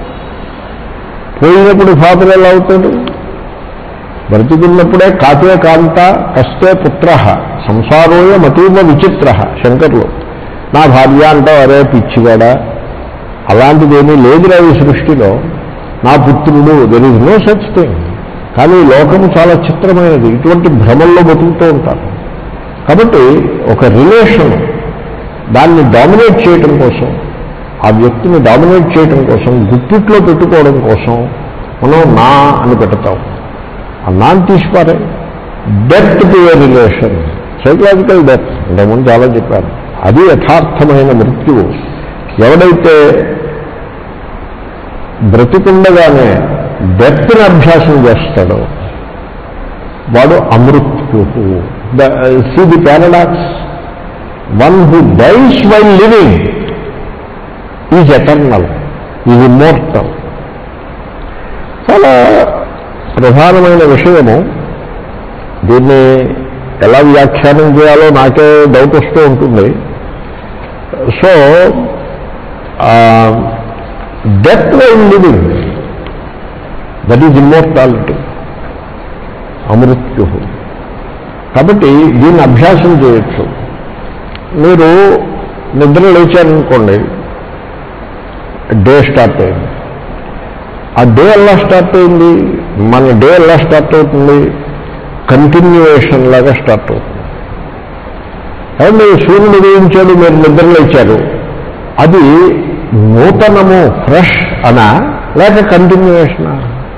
పోయినప్పుడు ఫాదర్ ఎలా అవుతాడు బ్రతికున్నప్పుడే కాతే కాంత కష్టే పుత్ర సంసారోయ మతీవ విచిత్ర శంకర్లు నా భార్య అంటావు అరే పిచ్చిగాడా అలాంటిది ఏమీ లేదురా ఈ సృష్టిలో నా పుత్రుడు there is no such thing కానీ ఈ లోకము చాలా చిత్రమైనది ఇటువంటి భ్రమల్లో బతుకుతూ ఉంటారు కాబట్టి ఒక రిలేషన్ దాన్ని డామినేట్ చేయటం కోసం ఆ వ్యక్తిని డామినేట్ చేయటం కోసం గుప్పిట్లో పెట్టుకోవడం కోసం మనం నా అని పెడతాం ఆ నాన్ తీసిపారే death to a relation psychological death ఇంతకుముందు చాలా చెప్పాను అది యథార్థమైన మృత్యువు ఎవడైతే బ్రతికుండగానే డెత్ని అభ్యాసం చేస్తాడో వాడు అమృత్యు see the paradox one who dies while living is eternal is immortal చాలా ప్రధానమైన విషయము దీన్ని ఎలా వ్యాఖ్యానం చేయాలో నాకే డౌట్ వస్తూ ఉంటుంది so death while living that is immortality అమృత్యు కాబట్టి దీన్ని అభ్యాసం చేయొచ్చు మీరు నిద్ర లేచారనుకోండి డే స్టార్ట్ అయింది ఆ డే ఎలా స్టార్ట్ అయింది మన డే ఎలా స్టార్ట్ అవుతుంది కంటిన్యూయేషన్ లాగా స్టార్ట్ అవుతుంది అండ్ సూర్యుడు ఉదయించాడు మీరు నిద్ర లేచారు అది నూతనము ఫ్రెష్ అనా లేక కంటిన్యూయేషనా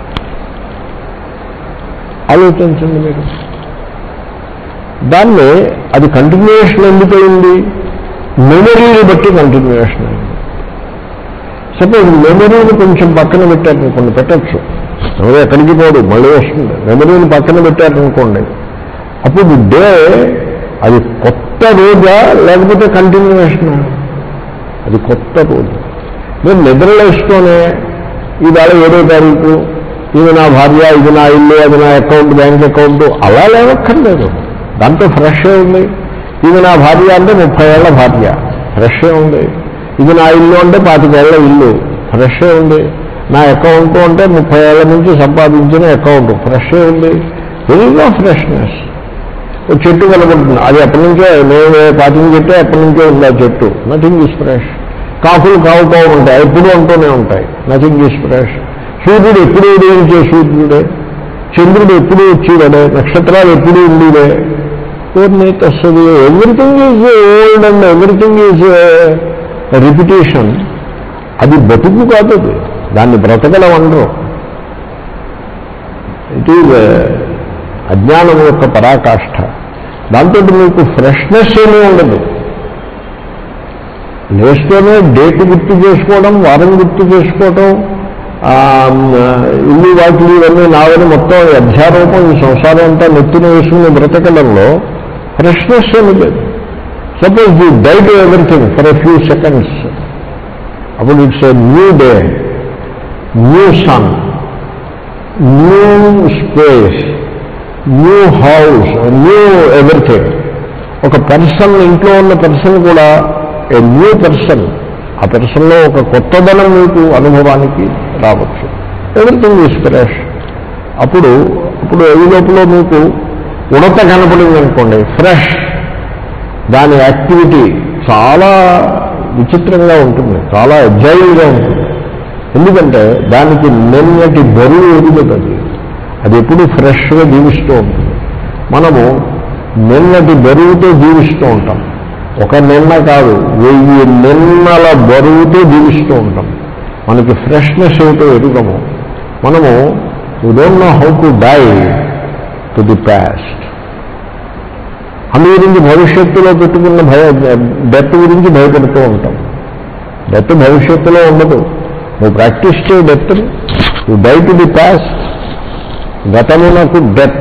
ఆలోచించండి మీరు దాన్ని అది కంటిన్యూయేషన్ ఎందుకు అయింది మెమరీని బట్టి కంటిన్యూయేషన్ అయింది సపోజ్ మెమరీని కొంచెం పక్కన పెట్టారనుకోండి పెట్టచ్చు మెమరీ ఎక్కడికి పోదు మళ్ళీ వస్తుంది మెమరీని పక్కన పెట్టారనుకోండి అప్పుడు డే అది కొత్త రోజా లేకపోతే కంటిన్యూయేషన్ అది కొత్త రోజు మీరు నిద్రలేస్తూనే ఈవేళ ఏడో తారీఖు ఇది నా భార్య ఇది నా ఇల్లు అది నా అకౌంట్ బ్యాంక్ అకౌంట్ అలా లేవక్కర్లేదు దాంట్లో ఫ్రెష్ ఉంది ఇది నా భార్య అంటే ముప్పై ఏళ్ల భార్య ఫ్రెష్ ఉంది ఇది నా ఇల్లు అంటే పాతికేళ్ల ఇల్లు ఫ్రెష్ ఉంది నా అకౌంట్ అంటే ముప్పై ఏళ్ల నుంచి సంపాదించిన అకౌంట్ ఫ్రెష్ ఉంది వెరీగా ఫ్రెష్నెస్ ఒక చెట్టు కనబడుతుంది అది ఎప్పటి నుంచో నేను పాతిక చెట్టు ఎప్పటి నుంచో ఉంది ఆ చెట్టు నథింగ్ ఈజ్ ఫ్రెష్ కాకులు కావుతూ ఉంటాయి ఎప్పుడు అంటూనే ఉంటాయి నథింగ్ ఈజ్ ఫ్రెష్ సూర్యుడు ఎప్పుడు ఉదయించే సూర్యుడే చంద్రుడు ఎప్పుడు వచ్చేవాడే నక్షత్రాలు ఎప్పుడు ఉండేవే పూర్ణైతే వస్తుంది everything is old and everything is repetition అది బతుకు కాదు అది దాన్ని బ్రతకడం అనరు ఇట్ ఈజ్ అజ్ఞానం యొక్క పరాకాష్ఠ దాంతో మీకు ఫ్రెష్నెస్ ఏమీ ఉండదు లేస్తూనే డేట్ గుర్తు చేసుకోవడం వారం గుర్తు చేసుకోవడం ఆ, ఇల్లు వాకిలు ఇవన్నీ నావని మొత్తం ఈ అధ్యారూపం ఈ సంసారం అంతా నెత్తిన వేసుకుని బ్రతకడంలో ఫ్రెష్నెస్ ఏమి లేదు suppose you die to everything for a few seconds అప్పుడు it's a new day new sun new space new house new everything ఒక పర్సన్ ఇంట్లో ఉన్న పర్సన్ కూడా ఏ న్యూ పర్సన్ ఆ పర్సన్లో ఒక కొత్తదనం మీకు అనుభవానికి రావచ్చు ఎవ్రీథింగ్ ఈజ్ ఫ్రెష్ అప్పుడు అప్పుడు ఈ లోపల మీకు ఉడత కనపడింది అనుకోండి ఫ్రెష్ దాని యాక్టివిటీ చాలా విచిత్రంగా ఉంటుంది చాలా ఎగ్జైల్గా ఉంటుంది ఎందుకంటే దానికి నిన్నటి బరువు ఎదుగుతుంది అది అది ఎప్పుడు ఫ్రెష్గా జీవిస్తూ ఉంటుంది మనము నిన్నటి బరువుతో జీవిస్తూ ఉంటాం ఒక నిన్న కాదు వెయ్యి నిన్నల బరువుతో జీవిస్తూ ఉంటాం మనకి ఫ్రెష్నెస్ ఏమిటో ఎదుగము మనము you don't know how to die to the past అందు గురించి భవిష్యత్తులో పెట్టుకున్న భయ డెత్ గురించి భయపడుతూ ఉంటాం డెత్ భవిష్యత్తులో ఉండదు నువ్వు ప్రాక్టీస్ చేయ death you die to the past గతమునకు డెత్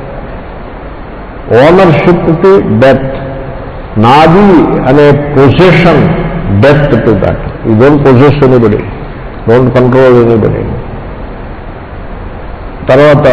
ఓనర్షిప్కి డెత్ నాది అనే position death to that you don't possess anybody don't control anybody తర్వాత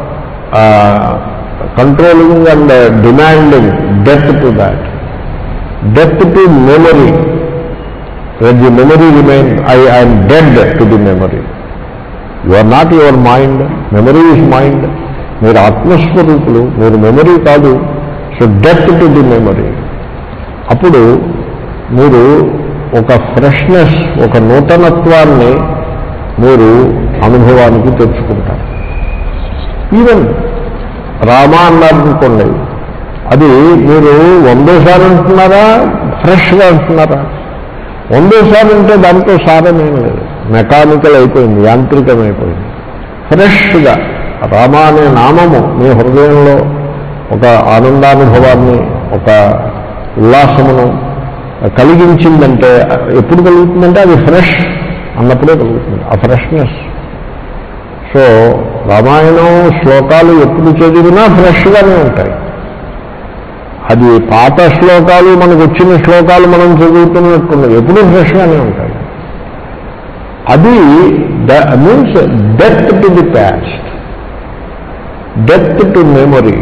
controlling and demanding death to that death to memory when the memory remain I I'm dead to the memory you are not your mind memory is mind మీరు ఆత్మస్వరూపులు మీరు memory కాదు so death to the memory అప్పుడు మీరు ఒక freshness ఒక నూతనత్వాన్ని మీరు అనుభవానికి తెచ్చుకుంటారు ఈవెన్ రామ అన్నారనుకోండి అది మీరు వందోసారి అంటున్నారా ఫ్రెష్గా అంటున్నారా వందోసారి అంటే దాంట్లో సారం ఏం లేదు మెకానికల్ అయిపోయింది యాంత్రికమైపోయింది ఫ్రెష్గా రామ అనే నామము మీ హృదయంలో ఒక ఆనందానుభవాన్ని ఒక ఉల్లాసమును కలిగించిందంటే ఎప్పుడు కలుగుతుందంటే అది ఫ్రెష్ అన్నప్పుడే కలుగుతుంది ఆ ఫ్రెష్నెస్ సో రామాయణం శ్లోకాలు ఎప్పుడు చదివినా ఫ్రెష్గానే ఉంటాయి అది పాత శ్లోకాలు మనకు వచ్చిన శ్లోకాలు మనం చదువుతున్నట్టున్నది ఎప్పుడు ఫ్రెష్గానే ఉంటాయి అది means death to the past death to memory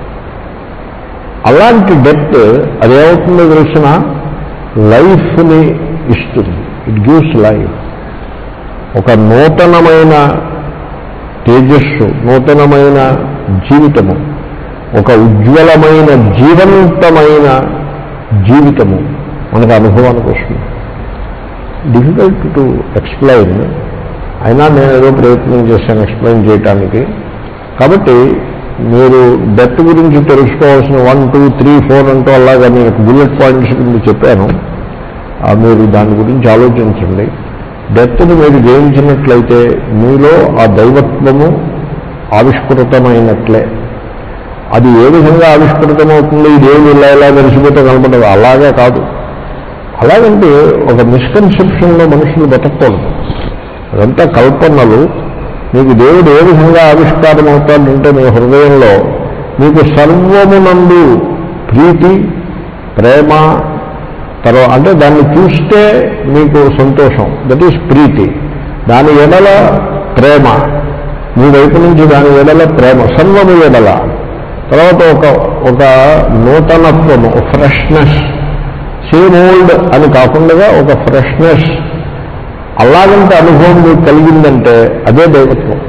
అలాంటి డెత్ అదేమవుతుందో తెలిసిన లైఫ్ని ఇస్తుంది ఇట్ గివ్స్ లైఫ్ ఒక నూతనమైన తేజస్సు నూతనమైన జీవితము ఒక ఉజ్వలమైన జీవంతమైన జీవితము మనకు అనుభవానికి వస్తుంది డిఫికల్ట్ టు ఎక్స్ప్లెయిన్ అయినా నేను ఏదో ప్రయత్నం చేశాను ఎక్స్ప్లెయిన్ చేయటానికి కాబట్టి మీరు డెత్ గురించి తెలుసుకోవాల్సిన వన్ టూ త్రీ ఫోర్ అంటూ అలాగా నేను బుల్లెట్ పాయింట్స్ కింద చెప్పాను ఆ మీరు దాని గురించి ఆలోచించండి డెత్ని మీరు జయించినట్లయితే మీలో ఆ దైవత్వము ఆవిష్కృతమైనట్లే అది ఏ విధంగా ఆవిష్కృతమవుతుంది ఇదేమి ఇలా ఇలా మెరిసిపోతే కనపడదు అలాగే కాదు అలాగంటే ఒక మిస్కన్సెప్షన్లో మనుషులు బతకూడదు అదంతా కల్పనలు మీకు దేవుడు ఏ విధంగా ఆవిష్కారం అవుతాడంటే మీ హృదయంలో మీకు సర్వమునందు ప్రీతి ప్రేమ తర్వాత అంటే దాన్ని చూస్తే మీకు సంతోషం దట్ ఈస్ ప్రీతి దాని ఎడల ప్రేమ మీ వైపు నుంచి దాని ఎడల ప్రేమ సర్వము ఎడల తర్వాత ఒక ఒక నూతనత్వము ఒక ఫ్రెష్నెస్ సేమ్ ఓల్డ్ అని కాకుండా ఒక ఫ్రెష్నెస్ అలాగంటే అనుభవం మీకు కలిగిందంటే అదే దైవత్వం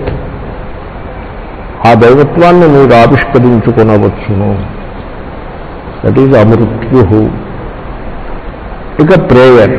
ఆ దైవత్వాన్ని మీరు ఆవిష్కరించుకునవచ్చును దట్ ఈజ్ అమృత్యు ఇక ప్రేయర్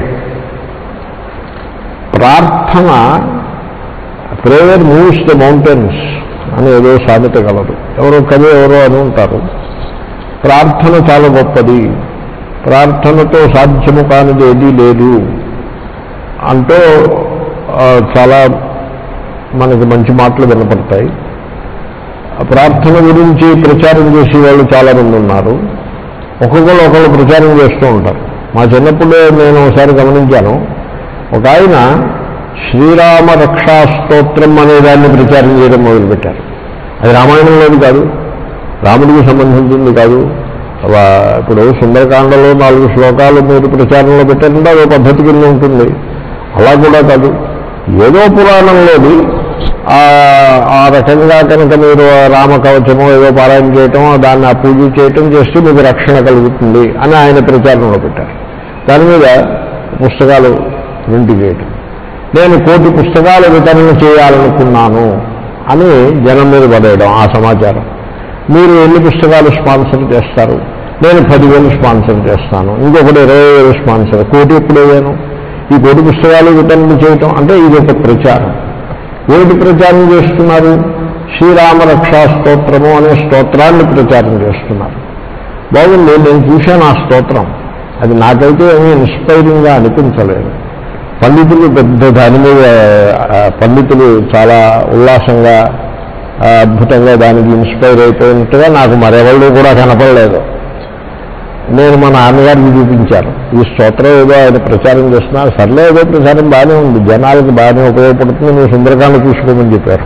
ప్రార్థన ప్రేయర్ మూవ్స్ ద మౌంటైన్స్ అని ఏదో సామెత కలదు ఎవరో కవి ఎవరో అని ఉంటారు ప్రార్థన చాలా గొప్పది ప్రార్థనతో సాధ్యము కానిది ఏదీ లేదు అంటూ ఆ, చాలా మనకి మంచి మాటలు వినపడతాయి ఆ ప్రార్థన గురించి ప్రచారం చేసే వాళ్ళు చాలామంది ఉన్నారు ఒక్కొక్కరు ఒకళ్ళు ప్రచారం చేస్తూ ఉంటారు మా చిన్నప్పుడు నేను ఒకసారి గమనించాను ఒక ఆయన శ్రీరామ రక్షా స్తోత్రం అనే దాన్ని ప్రచారం చేయడం మొదలుపెట్టారు అది రామాయణంలోది కాదు రాముడికి సంబంధించింది కాదు వా- ఇప్పుడు సుందరకాండలో నాలుగు శ్లోకాలు మీరు ప్రచారంలో పెట్టారంటే అదో పద్ధతి కింద ఉంటుంది అలా కూడా కాదు ఏదో పురాణంలోది ఆ- ఆ రకంగా కనుక మీరు రామ కవచమో ఏదో పారాయణ చేయటం దాన్ని ఆ పూజ చేయటం చేస్తే మీకు రక్షణ కలుగుతుంది అని ఆయన ప్రచారంలో పెట్టారు దాని మీద పుస్తకాలు ప్రింట్ చేయటం నేను కోటి పుస్తకాలు వితరణ చేయాలనుకున్నాను అని జనం మీద పడేయడం ఆ సమాచారం మీరు ఎన్ని పుస్తకాలు స్పాన్సర్ చేస్తారు నేను పదివేలు స్పాన్సర్ చేస్తాను ఇంకొకటి ఇరవై వేలు స్పాన్సర్ కోటి ఎప్పుడు అయ్యాను ఈ కోటి పుస్తకాలు వితరణ చేయటం అంటే ఇది ఒక ప్రచారం ఏమిటి ప్రచారం చేస్తున్నారు శ్రీరామ రక్షా స్తోత్రము అనే స్తోత్రాన్ని ప్రచారం చేస్తున్నారు బాగుంది నేను చూశాను ఆ స్తోత్రం అది నాకైతే ఏమీ ఇన్స్పైరింగ్గా అనిపించలేదు పండితులు పెద్ద దాని మీద ఆ, పండితులు చాలా ఉల్లాసంగా ఆ, అద్భుతంగా దానికి ఇన్స్పైర్ అయిపోయినట్టుగా నాకు మరెవళ్ళు కూడా కనపడలేదు నేను మా నాన్నగారికి చూపించాను ఈ స్తోత్రం ఏదో ఆయన ప్రచారం చేస్తున్నారు సర్లే ఏదో ప్రచారం బాగానే ఉంది జనాలకు బాగానే ఉపయోగపడుతుంది నువ్వు సుందరకాండ చూసుకోమని చెప్పారు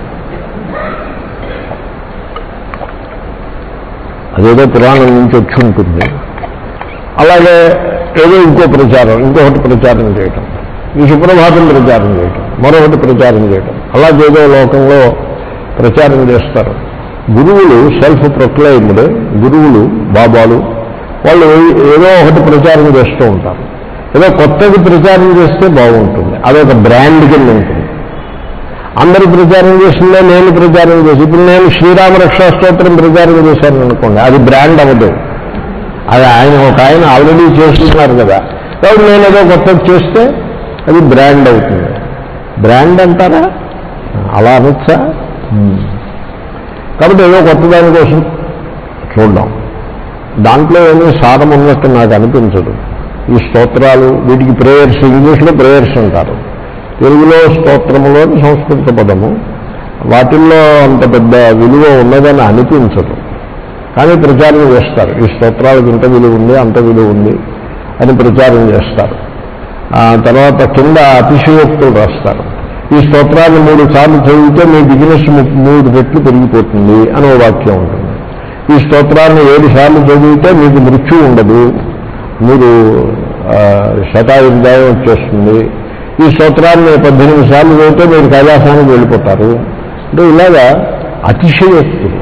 అదేదో పురాణం నుంచి వచ్చి ఉంటుంది అలాగే ఏదో ఇంకో ప్రచారం ఇంకొకటి ప్రచారం చేయటం ఈ సుప్రభాతం ప్రచారం చేయటం మరొకటి ప్రచారం చేయటం అలా ఏదో లోకంలో ప్రచారం చేస్తారు గురువులు సెల్ఫ్ ప్రొక్లైమ్డ్ గురువులు బాబాలు వాళ్ళు ఏదో ఒకటి ప్రచారం చేస్తూ ఉంటారు ఏదో కొత్తది ప్రచారం చేస్తే బాగుంటుంది అదొక బ్రాండ్ కింద ఉంటుంది అందరూ ప్రచారం చేసిందే నేను ప్రచారం చేసి ఇప్పుడు నేను శ్రీరామ రక్షా స్తోత్రం ప్రచారం చేశాను అనుకోండి అది బ్రాండ్ అవ్వదు అది ఆయన ఒక ఆయన ఆల్రెడీ చేస్తున్నారు కదా కాబట్టి నేను ఏదో కొత్తది చేస్తే అది బ్రాండ్ అవుతుంది బ్రాండ్ అంటారా అలా అనొచ్చా Hmm. కాబట్టి ఏదో కొత్త దానికోసం చూద్దాం దాంట్లో ఏమీ సారం ఉన్నట్టు నాకు అనిపించదు ఈ స్తోత్రాలు వీటికి ప్రేయర్స్ ఇంగ్లీష్లో ప్రేయర్స్ అంటారు తెలుగులో స్తోత్రములోని సంస్కృత పదము వాటిల్లో అంత పెద్ద విలువ ఉన్నదని అనిపించదు కానీ ప్రచారం చేస్తారు ఈ స్తోత్రాలకు ఇంత విలువ ఉంది అంత విలువ ఉంది అని ప్రచారం చేస్తారు ఆ తర్వాత కింద అతిశయోక్తులు రాస్తారు ఈ స్తోత్రాన్ని మూడు సార్లు చదివితే మీ బిజినెస్ ము- మూడు రెట్లు పెరిగిపోతుంది అని ఓ వాక్యం ఉంటుంది ఈ స్తోత్రాన్ని ఏడు సార్లు చదివితే మీకు మృత్యు ఉండదు మీరు ఆ, శతాయుర్దాయం వచ్చేస్తుంది ఈ స్తోత్రాన్ని పద్దెనిమిది సార్లు చదివితే మీరు కైలాసానికి వెళ్ళిపోతారు అంటే ఇలాగా అతిశయోక్తులు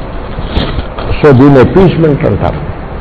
సో దీన్ని అపీస్మెంట్ అంటారు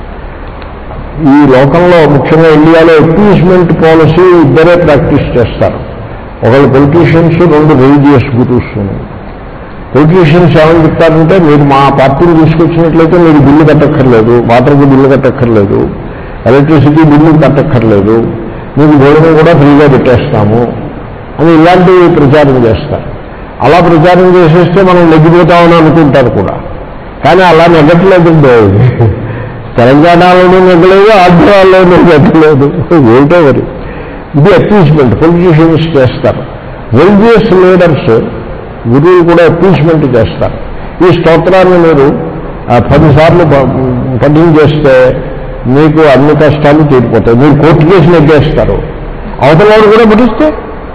ఈ లోకంలో ముఖ్యంగా ఇండియాలో అపీస్మెంట్ పాలసీ ఇద్దరే ప్రాక్టీస్ చేస్తారు ఒకళ్ళు పొలిటీషియన్స్ రెండు రిలీజియస్ గురూస్ పొలిటీషియన్స్ ఏమని చెప్తారంటే మీరు మా పార్టీని తీసుకొచ్చినట్లయితే మీరు బిల్లు కట్టక్కర్లేదు వాటర్కి బిల్లు కట్టక్కర్లేదు ఎలక్ట్రిసిటీ బిల్లు కట్టక్కర్లేదు మీకు భోజనం కూడా ఫ్రీగా పెట్టేస్తాము అని ఇలాంటివి ప్రచారం చేస్తారు అలా ప్రచారం చేసేస్తే మనం నెగ్గిపోతామని అనుకుంటారు కూడా కానీ అలా నెగ్గట్లేదండి తెలంగాణలోనూ నెగ్గలేదు ఆంధ్రాలోనూ నెగ్గలేదు ఏమిటో మరి ఇది అపీస్మెంట్ పొలిటీషియన్స్ చేస్తారు రిలీజియస్ లీడర్స్ గురువులు కూడా అపీస్మెంట్ చేస్తారు ఈ స్తోత్రాన్ని మీరు ఆ, పదిసార్లు ప- పఠనం చేస్తే మీకు అన్ని కష్టాలు తీరిపోతాయి మీరు కోర్టు కేసు నెగ్గేస్తారు అవతల వాడు కూడా పఠిస్తే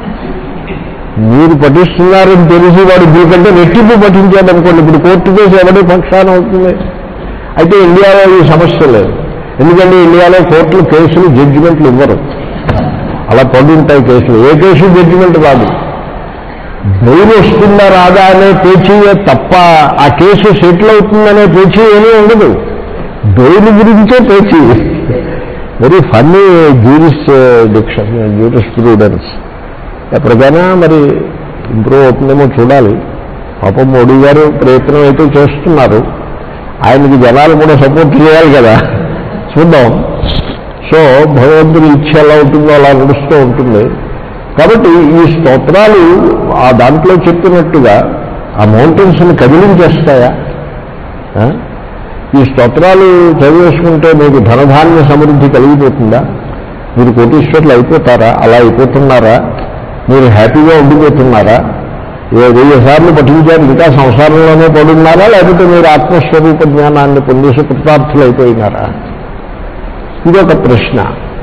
మీరు పఠిస్తున్నారని తెలిసి వాడు దీనికంటే రెట్టింపు పఠించాడు అనుకోండి ఇప్పుడు కోర్టు కేసు ఎవరి పక్షాన అవుతుంది అయితే ఇండియాలో ఈ సమస్య లేదు ఎందుకంటే ఇండియాలో కోర్టులు కేసులు జడ్జిమెంట్లు ఇవ్వరు అలా పడి ఉంటాయి కేసులు ఏ కేసు జడ్జిమెంట్ రాదు బెయిల్ వస్తుందా రాదా అనే పేచీయే తప్ప ఆ కేసు సెటిల్ అవుతుందనే పేచీ ఏమీ ఉండదు బెయిల్ గురించే పేచీ very funny jurisdiction juris students ఎప్పటికైనా మరి ఇంప్రూవ్ అవుతుందేమో చూడాలి పాపం మోడీ గారు ప్రయత్నం అయితే చేస్తున్నారు ఆయనకి జనాలు కూడా సపోర్ట్ చేయాలి కదా చూద్దాం సో భగవంతుడి ఇచ్చ ఎలా ఉంటుందో అలా నడుస్తూ ఉంటుంది కాబట్టి ఈ స్తోత్రాలు ఆ దాంట్లో చెప్పినట్టుగా ఆ మౌంటైన్స్ని కదిలించేస్తాయా ఆ? ఈ స్తోత్రాలు చదివేసుకుంటే మీకు ధనధాన్య సమృద్ధి కలిగిపోతుందా మీరు కోటీశ్వర్లు అయిపోతారా అలా అయిపోతున్నారా మీరు హ్యాపీగా ఉండిపోతున్నారా ఏ వెయ్యి సార్లు పఠించారు ఇంకా సంసారంలోనే పడున్నారా లేకపోతే మీరు ఆత్మస్వరూప జ్ఞానాన్ని పొందేసి కృతార్థులు అయిపోయినారా ఇదొక ప్రశ్న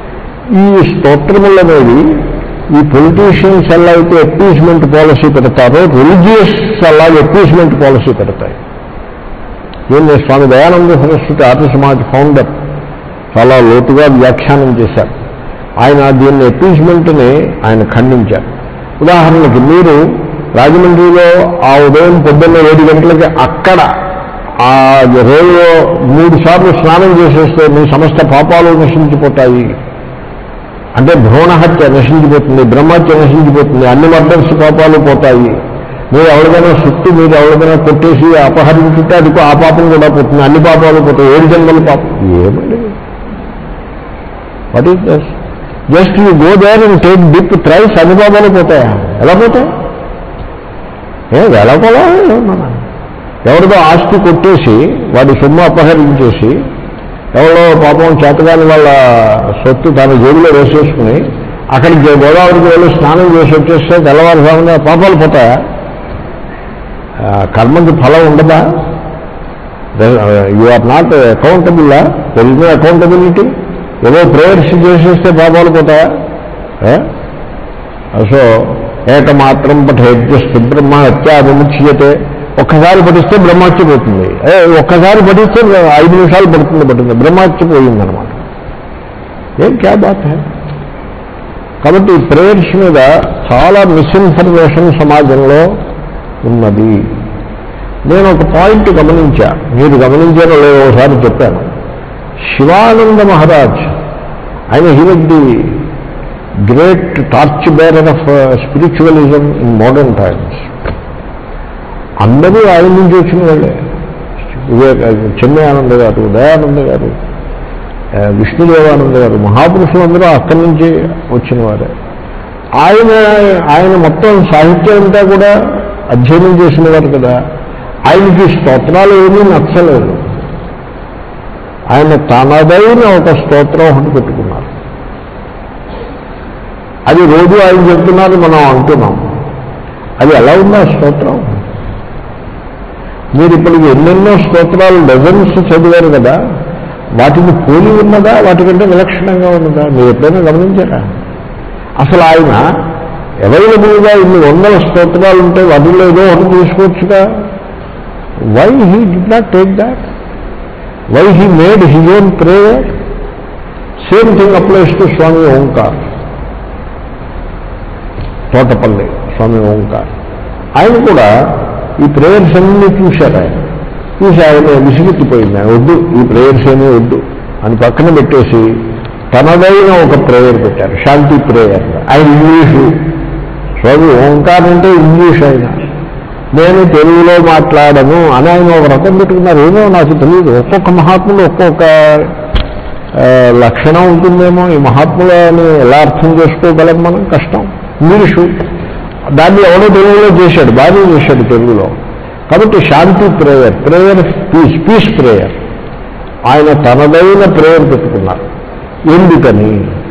ఈ స్తోత్రములు అనేవి ఈ పొలిటీషియన్స్ ఎలా అయితే అప్పీస్మెంట్ పాలసీ పెడతారో రిలీజియస్ అలాగే అప్పీస్మెంట్ పాలసీ పెడతాయి దీన్ని స్వామి దయానంద సరస్వతి ఆర్య సమాజ్ ఫౌండర్ చాలా లోతుగా వ్యాఖ్యానం చేశారు ఆయన దీన్ని అప్పీస్మెంట్ని ఆయన ఖండించారు ఉదాహరణకి మీరు రాజమండ్రిలో ఆ ఉదయం పొద్దున్న ఏడు గంటలకి అక్కడ ఆ రోజులో మూడు సార్లు స్నానం చేసేస్తే మీ సమస్త పాపాలు నశించిపోతాయి అంటే భ్రూణహత్య నశించిపోతుంది బ్రహ్మహత్య నశించిపోతుంది అన్ని మర్డర్స్ పాపాలు పోతాయి మీరు ఎవరికైనా సుట్టు మీరు ఎవరికైనా కొట్టేసి అపహరించుంటే అది ఆ పాపం కూడా పోతుంది అన్ని పాపాలు పోతాయి ఏడు జన్మల పాపం ఏమండి what is this just you go there and take dip thrice అన్ని పాపాలు పోతాయా ఎలా పోతాయి ఏ వెళ్ళకోలా ఎవరిదో ఆస్తి కొట్టేసి వాడి సొమ్ము అపహరించేసి ఎవరో పాపం చేతగాని వాళ్ళ సొత్తు తన జేబులో వేసేసుకుని అక్కడికి గోదావరికి వెళ్ళి స్నానం చేసి వచ్చేస్తే తెల్లవారుజామున పాపాలు పోతాయా ఆ, కర్మకి ఫలం ఉండదా యు ఆర్ నాట్ అకౌంటబుల్లా దెర్ ఇస్ నో అకౌంటబిలిటీ ఏదో ప్రేయర్స్ చేసేస్తే పాపాలు పోతాయా ఏ? సో ఏకమాత్రం పఠేద్యస్తు బ్రహ్మ హత్య విముచ్యతే ఒక్కసారి పఠిస్తే బ్రహ్మహత్య పోతుంది ఏ, ఒక్కసారి పఠిస్తే ఐదు నిమిషాలు పడుతుంది పడుతుంది బ్రహ్మహత్య పోయిందనమాట ఏం క్యా బాత్ హై కాబట్టి ప్రేయర్స్ మీద చాలా మిస్ఇన్ఫర్మేషన్ సమాజంలో ఉన్నది నేను ఒక పాయింట్ గమనించా మీరు గమనించారో లేదో ఒకసారి చెప్పాను శివానంద మహారాజ్ ఆయన he was the great torch bearer of spiritualism in modern times అందరూ ఆయన నుంచి వచ్చిన వాళ్ళే వివేక చెన్నయానంద గారు దయానంద గారు ఆ, విష్ణుదేవానంద గారు మహాపురుషులందరూ అక్కడి నుంచి వచ్చిన వారే ఆయన ఆయన మొత్తం సాహిత్యం అంతా కూడా అధ్యయనం చేసిన వారు కదా ఆయనకి స్తోత్రాలు ఏమీ నచ్చలేదు ఆయన తనదైన ఒక స్తోత్రం ఒకటి పెట్టుకున్నారు అది రోజు ఆయన చెప్తున్నారు మనం అంటున్నాం అది ఎలా ఉందా స్తోత్రం మీరు ఇప్పటికి ఎన్నెన్నో స్తోత్రాలు డజన్స్ చదివారు కదా వాటిని పోలి ఉన్నదా వాటికంటే విలక్షణంగా ఉన్నదా మీరు ఎప్పుడైనా గమనించారా అసలు ఆయన అవైలబుల్గా ఇన్ని వందల స్తోత్రాలు ఉంటే వాటిల్లో ఏదో ఒకటి తీసుకోవచ్చుగా why he did not take that why he made he own prayer same thing applies to Swami Omkar Thotapalli Swami Omkar ఆయన కూడా ఈ ప్రేయర్స్ అన్ని చూశారు ఆయన చూసి ఆయన విసిగెత్తిపోయింది ఆయన వద్దు ఈ ప్రేయర్స్ ఏమీ వద్దు అని పక్కన పెట్టేసి తనదైన ఒక ప్రేయర్ పెట్టారు శాంతి ప్రేయర్ ఆయన ఇంగ్లీషు స్వామి ఓంకార్ అంటే ఇంగ్లీష్ ఆయన నేను తెలుగులో మాట్లాడను అని ఆయన ఒక రకం పెట్టుకున్నారు ఏమో నాకు తెలియదు ఒక్కొక్క మహాత్ములు ఒక్కొక్క ఆ, లక్షణం ఉంటుందేమో ఈ మహాత్ములని ఎలా అర్థం చేసుకోగలం మనం కష్టం ఇంగ్లీషు దాన్ని ఎవడో తెలుగులో చేశాడు బాగా చేశాడు తెలుగులో కాబట్టి శాంతి prayer prayer peace peace prayer ఆయన తనదైన ప్రేయర్ పెట్టుకున్నారు ఎందుకని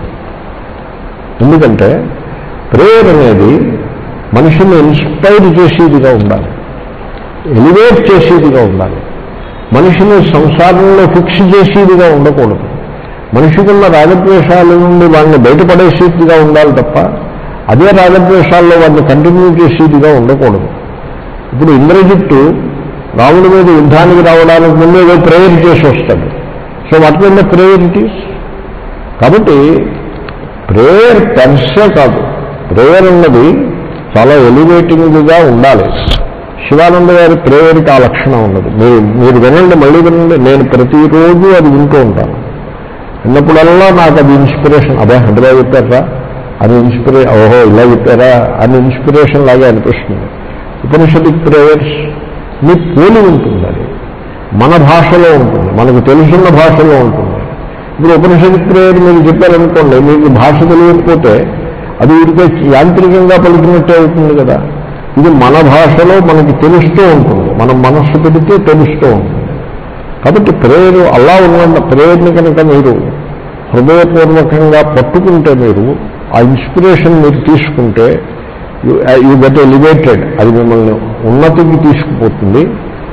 ఎందుకంటే ప్రేయర్ అనేది మనిషిని ఇన్స్పైర్ చేసేదిగా ఉండాలి ఎలివేట్ చేసేదిగా ఉండాలి మనిషిని సంసారంలో ఫిక్స్ చేసేదిగా ఉండకూడదు మనిషికున్న రాగద్వేషాల నుండి వాడిని బయటపడేసేదిగా ఉండాలి తప్ప అదే రాగద్వేషాల్లో వాడిని కంటిన్యూ చేసేదిగా ఉండకూడదు ఇప్పుడు ఇంద్రజిత్తు రాముడి మీద యుద్ధానికి రావడానికి ముందు ఏదో ప్రేయర్ చేసి వస్తాడు సో వాటి మీద ప్రేయర్ ఇట్ ఈస్ కాబట్టి ప్రేయర్ పెర్సే కాదు ప్రేయర్ అన్నది చాలా ఎలివేటింగ్గా ఉండాలి శివానంద గారి ప్రేయర్కి ఆ లక్షణం ఉన్నది మీరు మీరు వినండి మళ్ళీ వినండి నేను ప్రతిరోజు అది వింటూ ఉంటాను విన్నప్పుడల్లా నాకు అది ఇన్స్పిరేషన్ అదే హండ్రా చెప్పారా అని ఇన్స్పిరే ఓహో ఇలా చెప్పారా అని ఇన్స్పిరేషన్ లాగా అనిపిస్తుంది ఉపనిషదిక్ ప్రేయర్స్ మీ పోలి ఉంటుంది అది మన భాషలో ఉంటుంది మనకు తెలుసున్న భాషలో ఉంటుంది ఇప్పుడు ఉపనిషదిక్ ప్రేయర్ మీరు చెప్పారనుకోండి మీకు భాష తెలియకపోతే అది ఊరికే యాంత్రికంగా పలికినట్టే అవుతుంది కదా ఇది మన భాషలో మనకి తెలుస్తూ ఉంటుంది మనం మనస్సు పెడితే తెలుస్తూ ఉంటుంది కాబట్టి ప్రేయరు అలా ఉన్న ప్రేయర్ని కనుక మీరు హృదయపూర్వకంగా పట్టుకుంటే మీరు ఆ ఇన్స్పిరేషన్ మీరు తీసుకుంటే యూ గెట్ ఎలివేటెడ్ అది మిమ్మల్ని ఉన్నతికి తీసుకుపోతుంది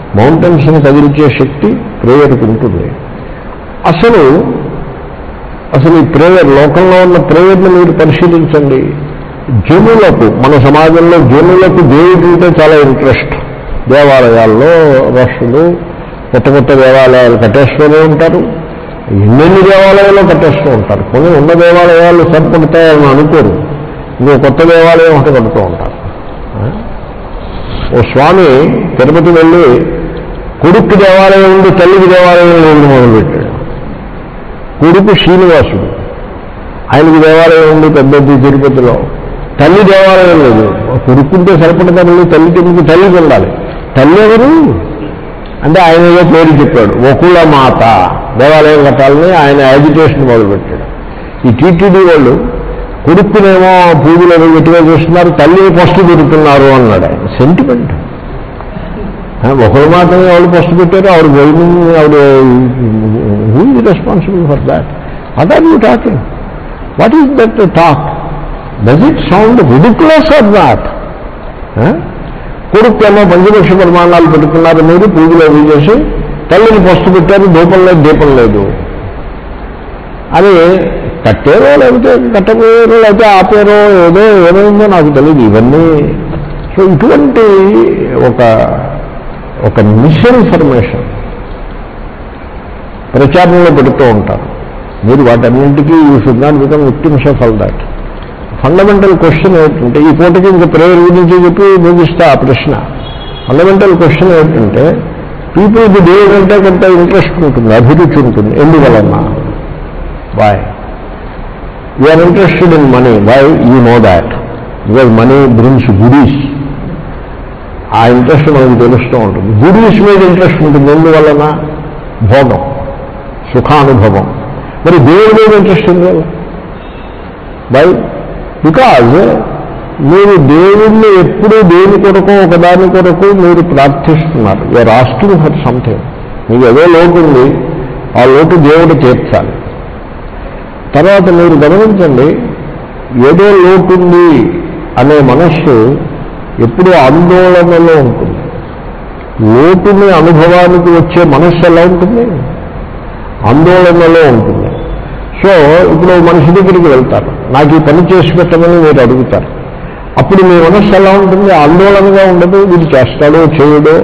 మౌంటైన్స్ని కదిలించే శక్తి ప్రేయర్కి ఉంటుంది అసలు అసలు ఈ ప్రేయర్ లోకంలో ఉన్న ప్రేయర్ని మీరు పరిశీలించండి జనులకు మన సమాజంలో జనులకు దేవుడు అంటే చాలా ఇంట్రెస్ట్ దేవాలయాల్లో రష్లు కొత్త కొత్త దేవాలయాలు కట్టేస్తూనే ఉంటారు ఎన్నెన్ని దేవాలయాలు కట్టేస్తూ ఉంటారు కొన్ని ఉన్న దేవాలయాలు సరిపడతాయని అనుకోరు ఇంకో కొత్త దేవాలయం ఒకటి కడుతూ ఉంటారు ఆ? ఓ స్వామి తిరుపతి వెళ్ళి కొడుకు దేవాలయం ఉంది తల్లికి దేవాలయం లేదు మొదలుపెట్టాడు కొడుకు శ్రీనివాసుడు ఆయనకి దేవాలయం ఉంది పెద్దది తిరుపతిలో తల్లి దేవాలయం లేదు కొడుకుంటే సరిపడతా మళ్ళీ తల్లి తిరిగి తల్లికి ఉండాలి తల్లి ఎవరు అంటే ఆయన ఏదో పేరు చెప్పాడు ఒకుల మాత దేవాలయం కట్టాలని ఆయన యాజిటేషన్ మొదలుపెట్టాడు ఈ టీటీడీ వాళ్ళు కొడుకునేమో పూజలు అవి గట్టిగా చూస్తున్నారు తల్లిని ఫస్ట్ తిరుగుతున్నారు అన్నాడు ఆయన సెంటిమెంట్ ఒకరు మాత్రమే ఆవిడ ఫస్ట్ పెట్టారు ఆవిడ గవర్నింగ్ ఆవిడ who is responsible for that what are you talking what is that talk does it sound ridiculous are that కొడుకు ఏమో పంచపక్ష పరిమాణాలు పెట్టుకున్నారు మీరు పూజలు అవి చేసి తల్లిని ఫస్ట్ పెట్టారు దీపం లేదు దీపం లేదు అది కట్టారో లేకపోతే కట్టపోయారో లేకపోతే ఆపారో ఏదో ఏమైందో నాకు తెలియదు ఇవన్నీ సో ఇటువంటి ఒక ఒక మిస్ఇన్ఫర్మేషన్ ప్రచారంలో పెడుతూ ఉంటారు మీరు వాటన్నింటికీ you should not become victims of all that fundamental question ఏంటంటే ఈ పూటకి ఇంకా ప్రేయర్ గురించి చెప్పి ముగిస్తా ఆ ప్రశ్న ఫండమెంటల్ క్వశ్చన్ ఏంటంటే పీపుల్కి దేవుడు అంటే కొంత ఇంట్రెస్ట్ ఉంటుంది అభిరుచి ఉంటుంది ఎందువలన boy you are interested in money why you know that because money brings goodies ఆ ఇంట్రెస్ట్ మనకు తెలుస్తూ ఉంటుంది గుడీస్ మీద ఇంట్రెస్ట్ ఉంటుంది ఎందువలన భోగం సుఖానుభవం మరి దేవుడి మీద ఇంట్రెస్ట్ ఉంది వై బికాజ్ మీరు దేవుణ్ణి ఎప్పుడూ దేని కొరకు ఒకదాని కొరకు మీరు ప్రార్థిస్తున్నారు యూఆర్ ఆస్కింగ్ ఫర్ సంథింగ్ మీకు ఏదో లోటు ఉంది ఆ లోటు దేవుడు తీర్చాలి తర్వాత మీరు గమనించండి ఏదో లోటుంది అనే మనస్సు ఎప్పుడూ ఆందోళనలో ఉంటుంది లోటుని అనుభవానికి వచ్చే మనస్సు ఎలా ఉంటుంది ఆందోళనలో ఉంటుంది సో ఇప్పుడు మనిషి దగ్గరికి వెళ్తారు నాకు ఈ పని చేసి పెట్టమని మీరు అడుగుతారు అప్పుడు మీ మనస్సు ఎలా ఉంటుంది ఆందోళనగా ఉండదు వీడు చేస్తాడో చేయడో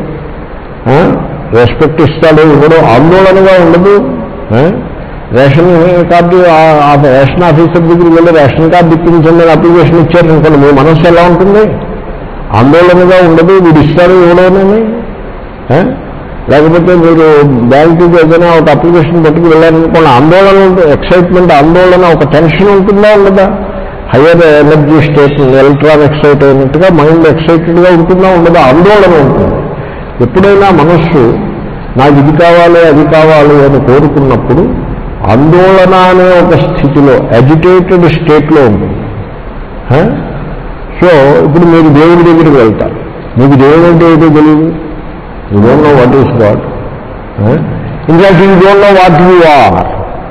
రెస్పెక్ట్ ఇస్తాడో ఇవ్వడో ఆందోళనగా ఉండదు ఆ? రేషన్ కార్డు ఆ- ఆ రేషన్ ఆఫీసర్ దగ్గరికి వెళ్ళి రేషన్ కార్డు ఇప్పించండి అని అప్లికేషన్ ఇచ్చారు అనుకోండి మీ మనస్సు ఎలా ఉంటుంది ఆందోళనగా ఉండదు వీడు ఇస్తాడు ఇవ్వడోనని ఆ? లేకపోతే మీరు బ్యాంకుకి ఏదైనా ఒక అప్లికేషన్ పట్టుకు వెళ్ళారనుకోండి ఆందోళన ఉంటుంది ఎక్సైట్మెంట్ ఆందోళన ఒక టెన్షన్ ఉంటుందా ఉండదా higher energy state electron excite అయినట్టుగా మైండ్ ఎక్సైటెడ్గా ఉంటుందా ఉండదా ఆందోళన ఉంటుంది ఎప్పుడైనా మనస్సు నాకు ఇది కావాలి అది కావాలి అని కోరుకున్నప్పుడు ఆందోళన అనే ఒక స్థితిలో అజిటేటెడ్ స్టేట్లో ఉంటుంది హ? సో ఇప్పుడు మీరు దేవుడి దగ్గరికి వెళ్తారు మీకు దేవుడు అంటే ఏదో తెలియదు you don't know what is God in fact you don't know what you are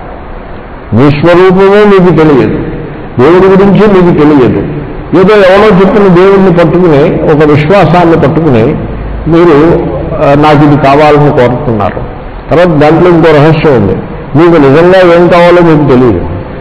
మీ స్వరూపమే మీకు తెలియదు దేవుడి గురించి మీకు తెలియదు ఏదో ఎవరో చెప్పిన దేవుడిని పట్టుకుని ఒక విశ్వాసాన్ని పట్టుకుని మీరు ఆ, నాకు ఇది కావాలని కోరుతున్నారు తర్వాత దాంట్లో ఇంకో రహస్యం ఉంది మీకు నిజంగా ఏం కావాలో మీకు తెలియదు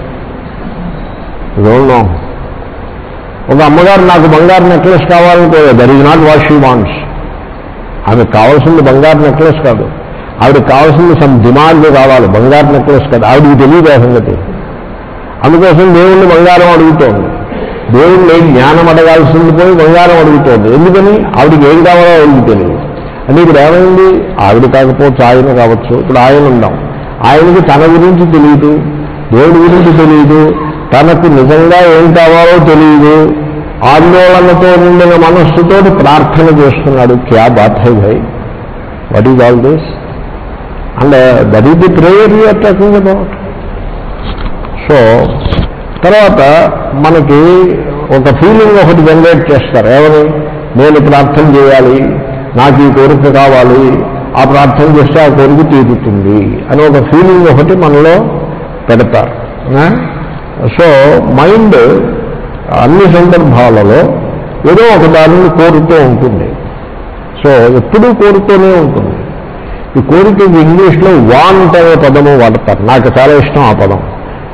డోంట్ నో ఒక అమ్మగారు నాకు బంగారు నెక్లెస్ కావాలని కోరారు that is not what she wants ఆమెకు కావాల్సింది బంగారు నెక్లెస్ కాదు ఆవిడకి కావాల్సింది సమ్ డిమాండ్ కావాలి బంగారు నెక్లెస్ కాదు ఆవిడకి తెలియదు ఆ సంగతి అందుకోసం దేవుణ్ణి బంగారం అడుగుతోంది దేవుణ్ణి జ్ఞానం అడగాల్సింది పోయి బంగారం అడుగుతోంది ఎందుకని ఆవిడకి ఏం కావాలో ఆవిడకి తెలియదు అంటే ఇప్పుడు ఏమైంది ఆవిడ కాకపోవచ్చు ఆయన కావచ్చు ఇప్పుడు ఆయన ఉందాం ఆయనకి తన గురించి తెలియదు దేవుడి గురించి తెలియదు తనకు నిజంగా ఏం కావాలో తెలియదు ఆందోళనతో నిండిన మనస్సుతో ప్రార్థన చేస్తున్నాడు క్యా బాత్ హై భై what is all this and that is the prayer you are talking about so తర్వాత మనకి ఒక ఫీలింగ్ ఒకటి జనరేట్ చేస్తారు ఏమని నేను ప్రార్థన చేయాలి నాకు ఈ కోరిక కావాలి ఆ ప్రార్థన చేస్తే ఆ కోరిక తీరుతుంది అని ఒక ఫీలింగ్ ఒకటి మనలో పెడతారు ఆ? సో మైండ్ అన్ని సందర్భాలలో ఏదో ఒక దానిని కోరుతూ ఉంటుంది సో ఎప్పుడూ కోరుతూనే ఉంటుంది ఈ కోరికకి ఇంగ్లీష్లో వాంట్ అనే పదము వాడతారు నాకు చాలా ఇష్టం ఆ పదం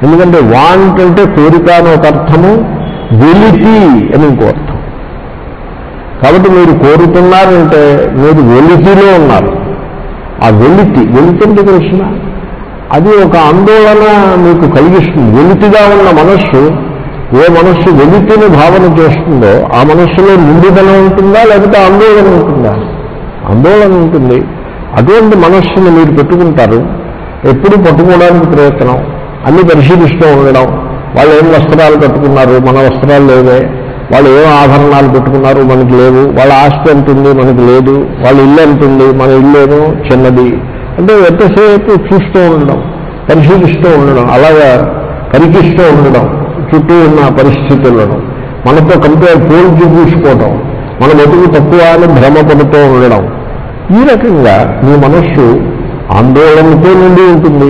ఎందుకంటే వాంట్ అంటే కోరిక అని ఒక అర్థము వెలితి అని ఇంకో అర్థం కాబట్టి మీరు కోరుతున్నారంటే మీరు వెలితిలో ఉన్నారు ఆ వెలితి వెలితి అంటే తెలిసిన అది ఒక ఆందోళన మీకు కలిగిస్తుంది వెలితిగా ఉన్న మనస్సు ఏ మనస్సు వెలితిని భావన చేస్తుందో ఆ మనస్సులో నిండుదనం ఉంటుందా లేకపోతే ఆందోళన ఉంటుందా ఆందోళన ఉంటుంది అటువంటి మనస్సును మీరు పెట్టుకుంటారు ఎప్పుడు పట్టుకోవడానికి ప్రయత్నం అన్ని పరిశీలిస్తూ ఉండడం వాళ్ళు ఏం వస్త్రాలు కట్టుకున్నారు మన వస్త్రాలు లేవే వాళ్ళు ఏం ఆభరణాలు పెట్టుకున్నారు మనకి లేవు వాళ్ళ ఆస్తి ఎంత ఉంది మనకి లేదు వాళ్ళ ఇల్లు ఎంత ఉంది మన ఇల్లు ఏమో చిన్నది అంటే ఎంతసేపు చూస్తూ ఉండడం పరిశీలిస్తూ ఉండడం అలాగా పరికిస్తూ ఉండడం చుట్టూ ఉన్న పరిస్థితులను మనతో కంపేర్ పోల్చి చూసుకోవడం మన బతుకు తక్కువ అని భ్రమపడుతూ ఉండడం ఈ రకంగా మీ మనస్సు ఆందోళనతో నిండి ఉంటుంది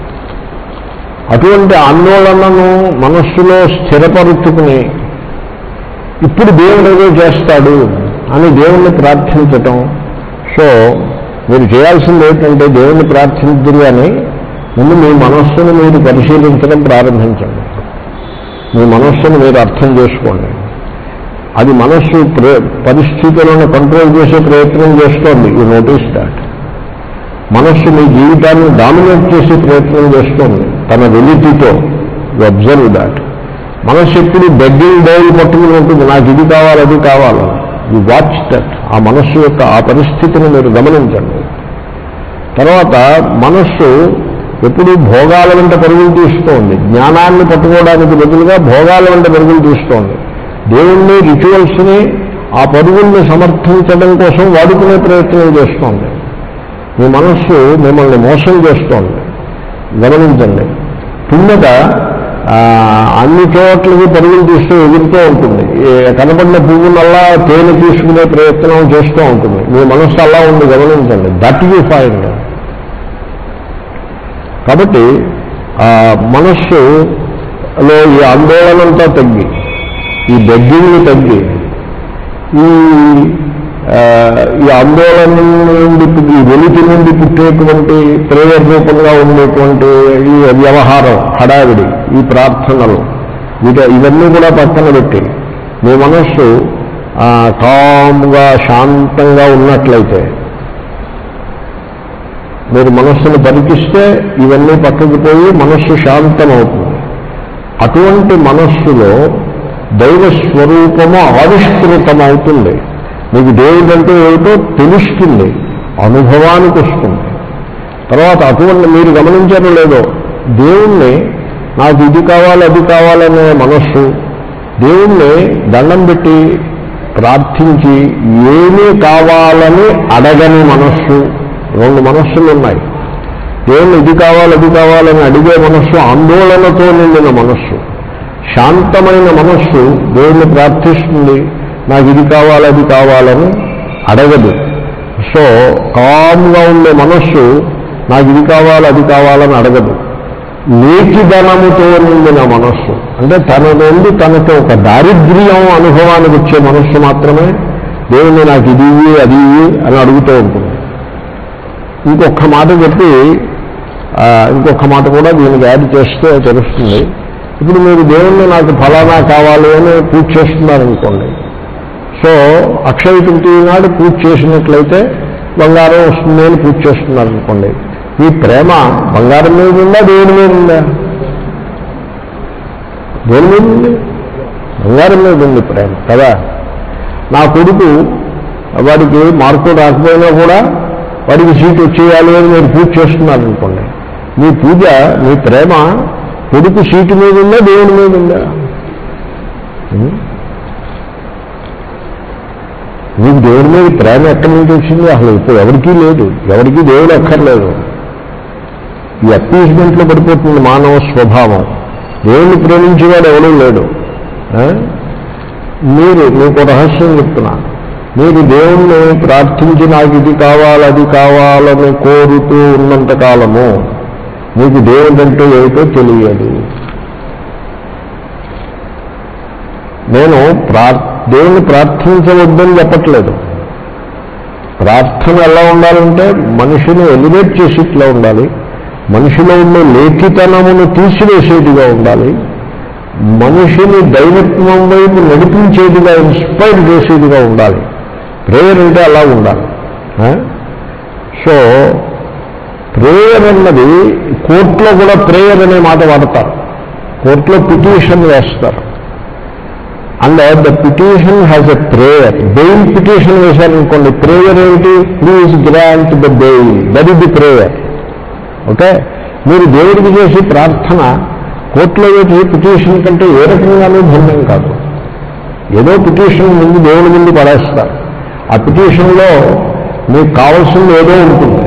అటువంటి ఆందోళనను మనస్సులో స్థిరపరుచుకుని ఇప్పుడు దేవుడు ఏదో చేస్తాడు అని దేవుణ్ణి ప్రార్థించటం సో మీరు చేయాల్సింది ఏంటంటే దేవుణ్ణి ప్రార్థించదు కానీ ముందు మీ మనస్సును మీరు పరిశీలించడం ప్రారంభించండి మీ మనస్సును మీరు అర్థం చేసుకోండి అది మనస్సు ప్రే పరిస్థితులను కంట్రోల్ చేసే ప్రయత్నం చేస్తోంది యూ నోటీస్ దాట్ మనస్సు మీ జీవితాన్ని డామినేట్ చేసే ప్రయత్నం చేస్తోంది తన వెలితితో యు అబ్జర్వ్ దాట్ మనస్సు ఎప్పుడు బెడ్డింగ్ డౌన్ పట్టుకుని ఉంటుంది నాకు ఇది కావాలి అది కావాలి యు వాచ్ దట్ ఆ మనస్సు యొక్క ఆ పరిస్థితిని మీరు గమనించండి తర్వాత మనస్సు ఎప్పుడు భోగాల వెంట పరుగులు తీస్తోంది జ్ఞానాన్ని పట్టుకోవడానికి బదులుగా భోగాల వెంట పరుగులు తీస్తోంది దేవుణ్ణి రిచువల్స్ని ఆ పరుగుల్ని సమర్థించడం కోసం వాడుకునే ప్రయత్నం చేస్తోంది మీ మనస్సు మిమ్మల్ని మోసం చేస్తోంది గమనించండి పుణ్యత ఆ, అన్ని చోట్లకి పరుగులు తీస్తూ ఎగురుతూ ఉంటుంది ఏ కనబడిన పువ్వునల్లా తేనె తీసుకునే ప్రయత్నం చేస్తూ ఉంటుంది మీ మనస్సు అలా ఉంది గమనించండి దట్ యూ ఫైండ్ కాబట్టి ఆ మనస్సులో ఈ ఆందోళనంతా తగ్గి ఈ బెగ్గింగ్ తగ్గి ఈ ఆ, ఈ ఆందోళన నుండి పు- ఈ వెలితి నుండి పుట్టేటువంటి ప్రేయర్ రూపంగా ఉండేటువంటి ఈ వ్యవహారం హడావిడి ఈ ప్రార్థనలు వీట ఇవన్నీ కూడా పక్కన పెట్టి మీ మనస్సు ఆ, కామ్గా శాంతంగా ఉన్నట్లయితే మీరు మనస్సును పరికిస్తే ఇవన్నీ పక్కకి పోయి మనస్సు శాంతమవుతుంది అటువంటి మనస్సులో దైవ స్వరూపము ఆవిష్కృతమవుతుంది మీకు దేవుడంటే ఏమిటో తెలుస్తుంది అనుభవానికి వస్తుంది తర్వాత అటువంటి మీరు గమనించారో లేదో దేవుణ్ణి నాకు ఇది కావాలి అది కావాలనే మనస్సు దేవుణ్ణి దండం పెట్టి ప్రార్థించి ఏమీ కావాలని అడగని మనస్సు రెండు మనస్సులు ఉన్నాయి దేవుణ్ణి ఇది కావాలి అది కావాలని అడిగే మనస్సు ఆందోళనతో నిండిన మనస్సు శాంతమైన మనస్సు దేవుణ్ణి ప్రార్థిస్తుంది నాకు ఇది కావాలి అది కావాలని అడగదు సో కామ్గా ఉండే మనస్సు నాకు ఇది కావాలి అది కావాలని అడగదు లేఖిదనముతో నిండిన మనస్సు అంటే తన నుండి తనకి ఒక దారిద్ర్యం అనుభవానికి వచ్చే మనస్సు మాత్రమే దేవుణ్ణి నాకు ఇది ఇయ్యి, అది ఇయ్యి అని అడుగుతూ ఉంటుంది ఇంకొక మాట చెప్పి ఆ, ఇంకొక మాట కూడా దీనికి యాడ్ చేస్తే తెలుస్తుంది ఇప్పుడు మీరు దేవుణ్ణి నాకు ఫలానా కావాలి అని పూజ చేస్తున్నారనుకోండి సో అక్షయ తృతీయ నాడు పూజ చేసినట్లయితే బంగారం వస్తుంది అని పూజ చేస్తున్నారనుకోండి ఈ ప్రేమ బంగారం మీద ఉందా దేవుడి మీద ఉందా దేని మీద ఉంది బంగారం మీద ఉంది ప్రేమ కదా నా కొడుకు వాడికి మార్కులు రాకపోయినా కూడా వాడికి సీట్ వచ్చేయాలి అని మీరు పూజ చేస్తున్నారు అనుకోండి మీ పూజ మీ ప్రేమ కొడుకు సీటు మీద ఉందా దేవుడి మీద ఉందా ఉం? మీకు దేవుడి మీద ప్రేమ ఎక్కడి నుంచి వచ్చింది అసలు ఇప్పుడు ఎవరికీ లేదు ఎవరికీ దేవుడు అక్కర్లేదు ఈ అప్పీస్మెంట్లో పడిపోతుంది మానవ స్వభావం దేవుణ్ణి ప్రేమించేవాడు ఎవడూ లేడు ఆ? మీరు మీకు రహస్యం చెప్తున్నా మీరు దేవుణ్ణి ప్రార్థించి నాకు ఇది కావాలి అది కావాలని కోరుతూ ఉన్నంత కాలము మీకు దేవుడంటే ఏమిటో తెలియదు నేను ప్రా దేవుణ్ణి ప్రార్థించవద్దని చెప్పట్లేదు ప్రార్థన ఎలా ఉండాలంటే మనిషిని ఎలివేట్ చేసి ఇట్లా ఉండాలి మనిషిలో ఉండే లేఖితనమును తీసివేసేదిగా ఉండాలి మనిషిని దైవత్వం వైపు నడిపించేదిగా ఇన్స్పైర్ చేసేదిగా ఉండాలి ప్రేయర్ అంటే అలా ఉండాలి ఆ? సో ప్రేయర్ అన్నది కోర్టులో కూడా ప్రేయర్ అనే మాట వాడతారు కోర్టులో పిటిషన్ వేస్తారు and the petition has a prayer bail petition వేశారనుకోండి ప్రేయర్ ఏమిటి please grant the bail that is the prayer okay మీరు దేవుడికి చేసే ప్రార్థన కోర్టులో వేసి పిటిషన్ కంటే ఏ రకంగానూ భిన్నం కాదు ఏదో పిటిషన్ ముందు దేవుడి ముందు పడేస్తారు ఆ పిటిషన్లో మీకు కావాల్సింది ఏదో ఉంటుంది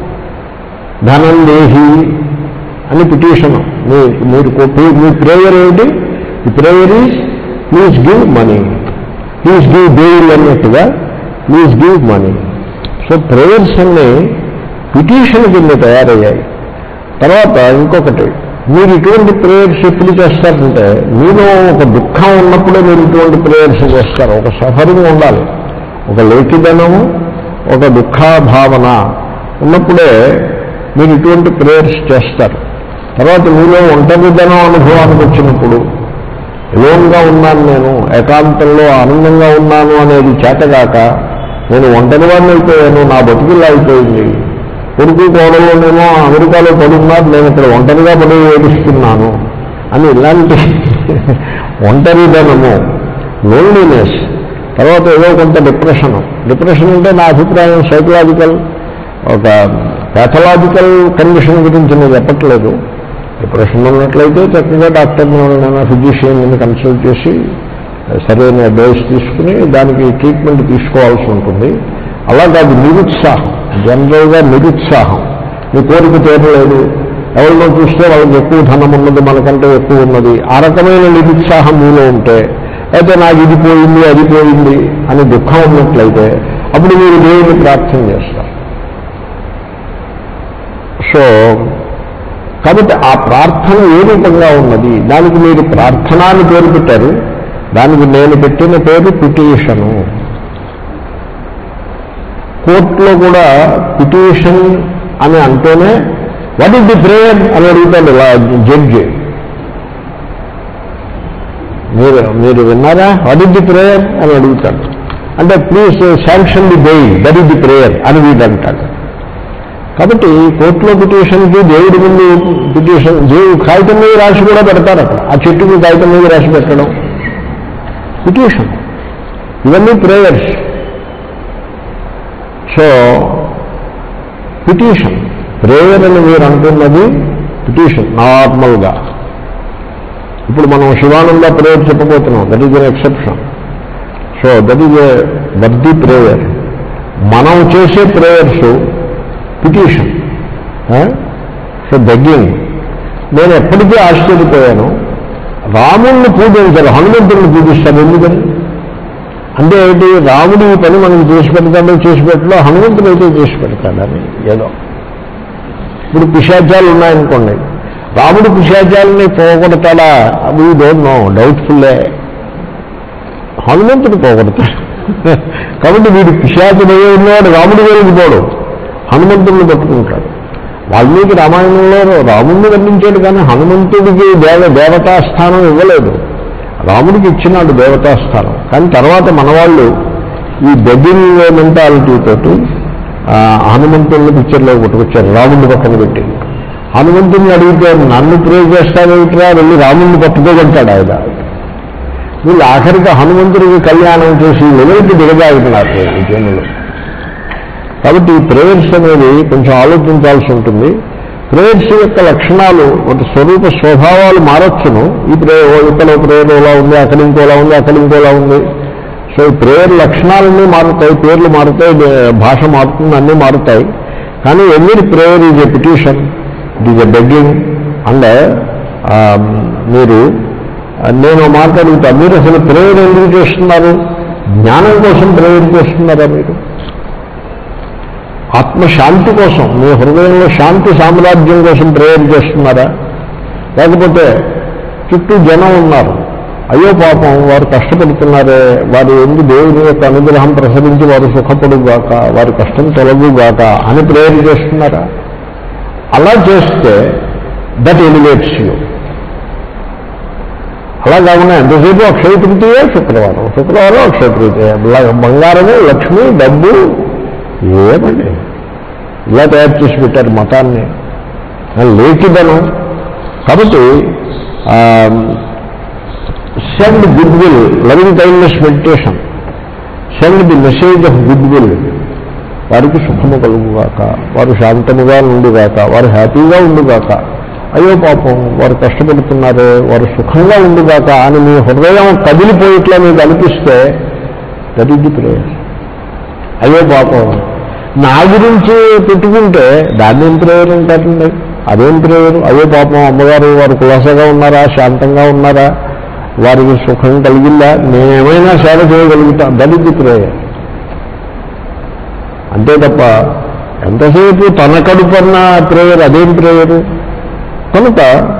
ధనం దేహి అని పిటిషన్ మీ మీరు కో- మీ ప్రేయర్ ఏమిటి ఈ prayer is please give money please give bail అన్నట్టుగా please give money so prayers అన్నీ పిటిషన్ కింద తయారయ్యాయి తర్వాత ఇంకొకటి మీరు ఇటువంటి ప్రేయర్స్ ఎప్పుడు చేస్తారంటే మీలో ఒక దుఃఖం ఉన్నప్పుడే మీరు ఇటువంటి ప్రేయర్స్ చేస్తారు ఒక సఫరింగ్ ఉండాలి ఒక లేఖిదనము ఒక దుఃఖాభావన ఉన్నప్పుడే మీరు ఇటువంటి ప్రేయర్స్ చేస్తారు తర్వాత మీలో ఒంటరిదనం అనుభవానికి వచ్చినప్పుడు ఎలోన్గా ఉన్నాను నేను ఏకాంతంలో ఆనందంగా ఉన్నాను అనేది చేతగాక నేను ఒంటరివాడిని అయిపోయాను నా బతుకుల్లో అయిపోయింది కొడుకు కోడలోనేమో అమెరికాలో పడున్నారు నేను ఇక్కడ ఒంటరిగా పడి ఏడుస్తున్నాను అని ఇలాంటి ఒంటరిదనము లోన్లీనెస్ తర్వాత ఏదో కొంత డిప్రెషన్ డిప్రెషన్ అంటే నా అభిప్రాయం సైకలాజికల్ ఒక ప్యాథలాజికల్ కండిషన్ గురించి నేను చెప్పట్లేదు డిప్రెషన్ ఉన్నట్లయితే చక్కగా డాక్టర్ని ఎవరైనా ఫిజిషియన్ని కన్సల్ట్ చేసి సరైన డోస్ తీసుకుని దానికి ట్రీట్మెంట్ తీసుకోవాల్సి ఉంటుంది అలా కాదు నిరుత్సాహం జనరల్గా నిరుత్సాహం మీ కోరిక తీరలేదు ఎవరినో చూస్తే వాళ్ళకి ఎక్కువ ధనం ఉన్నది మనకంటే ఎక్కువ ఉన్నది ఆ రకమైన నిరుత్సాహం మీలో ఉంటే అయితే నాకు ఇది పోయింది అది పోయింది అని దుఃఖం ఉన్నట్లయితే అప్పుడు మీరు దేవుడిని ప్రార్థన చేస్తారు సో కాబట్టి ఆ ప్రార్థన ఏ రూపంగా ఉన్నది దానికి మీరు ప్రార్థన అని పేరు పెట్టారు దానికి నేను పెట్టిన పేరు పిటిషను కోర్టులో కూడా పిటిషన్ అని అంటేనే వాట్ ఈస్ ది ప్రేయర్ అని అడుగుతాడు జడ్జి మీరు మీరు విన్నారా వాట్ ఈస్ ది ప్రేయర్ అని అడుగుతాడు అంటే please sanction the bail that is the prayer అని వీడు అంటాడు కాబట్టి కోర్టులో పిటిషన్కి దేవుడి ముందు పిటిషన్ దేవుడు కాగితం మీద రాసి కూడా పెడతారు అక్కడ ఆ చెట్టుకి కాగితం మీద రాసి పెట్టడం పిటిషన్ ఇవన్నీ ప్రేయర్స్ సో పిటిషన్ ప్రేయర్ అని మీరు అంటున్నది పిటిషన్ నార్మల్గా ఇప్పుడు మనం శివానంద ప్రేయర్ చెప్పబోతున్నాం that is an exception so that is a worthy prayer మనం చేసే ప్రేయర్స్ పిటిషన్ సో బెగ్గింగ్ నేను ఎప్పటికీ ఆశ్చర్యపోయాను రాముణ్ణి పూజించారు హనుమంతుడిని పూజిస్తారు ఎందుకని అంటే ఏంటి రాముడు ఈ పని మనకి చేసి పెడతాడో చేసి పెట్టడో హనుమంతుడు అయితే చేసి పెడతాడని ఏదో ఇప్పుడు పిశాచాలు ఉన్నాయనుకోండి రాముడు పిశాచాలని పోగొడతాడా అవి డోంట్ నో డౌట్ఫుల్లే హనుమంతుడు పోగొడతాడు కాబట్టి వీడు పిశాచుడయ్యే ఉన్నవాడు రాముడి వేలకు పోడు హనుమంతుడిని పట్టుకుంటాడు వాల్మీకి రామాయణంలో రాముడిని వర్ణించాడు కానీ హనుమంతుడికి దేవ దేవతా స్థానం ఇవ్వలేదు రాముడికి ఇచ్చినాడు దేవతా స్థానం కానీ తర్వాత మనవాళ్ళు ఈ బెగ్గింగ్ మెంటాలిటీతోటి ఆ, హనుమంతుడిని పిక్చర్లో పట్టుకొచ్చారు రాముడిని పక్కన పెట్టి హనుమంతుడిని అడిగితే నన్ను ప్రే చేస్తావేమిట్రా వెళ్ళి రాముడిని పట్టుకోగంటాడు ఆయన వీళ్ళు ఆఖరికి హనుమంతుడికి కళ్యాణం చేసి లెవెల్కి దిగజాగుతున్నారు ఈ జనులు కాబట్టి ఈ ప్రేయర్స్ అనేది కొంచెం ఆలోచించాల్సి ఉంటుంది ప్రేయర్స్ యొక్క లక్షణాలు ఒక స్వరూప స్వభావాలు మారొచ్చును ఈ ప్రే ఇక్కడ ప్రేయర్ ఎలా ఉంది అక్కడ ఇంకోలా ఉంది అక్కడ ఇంకోలా ఉంది సో ఈ ప్రేయర్ లక్షణాలన్నీ మారుతాయి పేర్లు మారుతాయి దే- భాష మారుతుంది అన్నీ మారుతాయి కానీ every prayer is a petition it is a begging and మీరు ఆ, నేను మాట్లాడుగుతా మీరు అసలు ప్రేయర్ ఎందుకు చేస్తున్నారు జ్ఞానం కోసం ప్రేయర్ చేస్తున్నారా మీరు ఆత్మశాంతి కోసం మీ హృదయంలో శాంతి సామ్రాజ్యం కోసం ప్రేయర్ చేస్తున్నారా లేకపోతే చుట్టూ జనం ఉన్నారు అయ్యో పాపం వారు కష్టపడుతున్నారే వారి ఎందు దేవుని యొక్క అనుగ్రహం ప్రసరించి వారు సుఖపడుగాక వారి కష్టం తొలగుగాక అని ప్రేయర్ చేస్తున్నారా అలా చేస్తే దట్ ఎలివేట్స్ యూ అలా కాకుండా ఎంతసేపు అక్షయ తృతీయ శుక్రవారం శుక్రవారం అక్షయ తృతీయ ల- బంగారము లక్ష్మి డబ్బు ఏమండి ఇలా తయారు చేసి పెట్టారు మతాన్ని లేఖిదనం కాబట్టి send good will loving kindness meditation send the message of good will వారికి సుఖము కలుగుగాక వారు శాంతముగా ఉండుగాక వారు హ్యాపీగా ఉండుగాక అయ్యో పాపం వారు కష్టపడుతున్నారే వారు సుఖంగా ఉండుగాక అని మీ హృదయం కదిలిపోయిట్లా మీకు అనిపిస్తే దట్ ఈజ్ ది ప్రేయర్ అయ్యో పాపం నా గురించి పెట్టుకుంటే దాన్ని ఏం ప్రేయర్ అంటారండి అదేం ప్రేయర్ అయ్యో పాపం అమ్మగారు వారు కులాసగా ఉన్నారా శాంతంగా ఉన్నారా వారికి సుఖం కలిగిందా నేనేమైనా సేవ చేయగలుగుతా దట్ ఈజ్ ది ప్రేయర్ అంతే తప్ప ఎంతసేపు తన కడుపన్న ప్రేయర్ అదేం ప్రేయర్ కనుక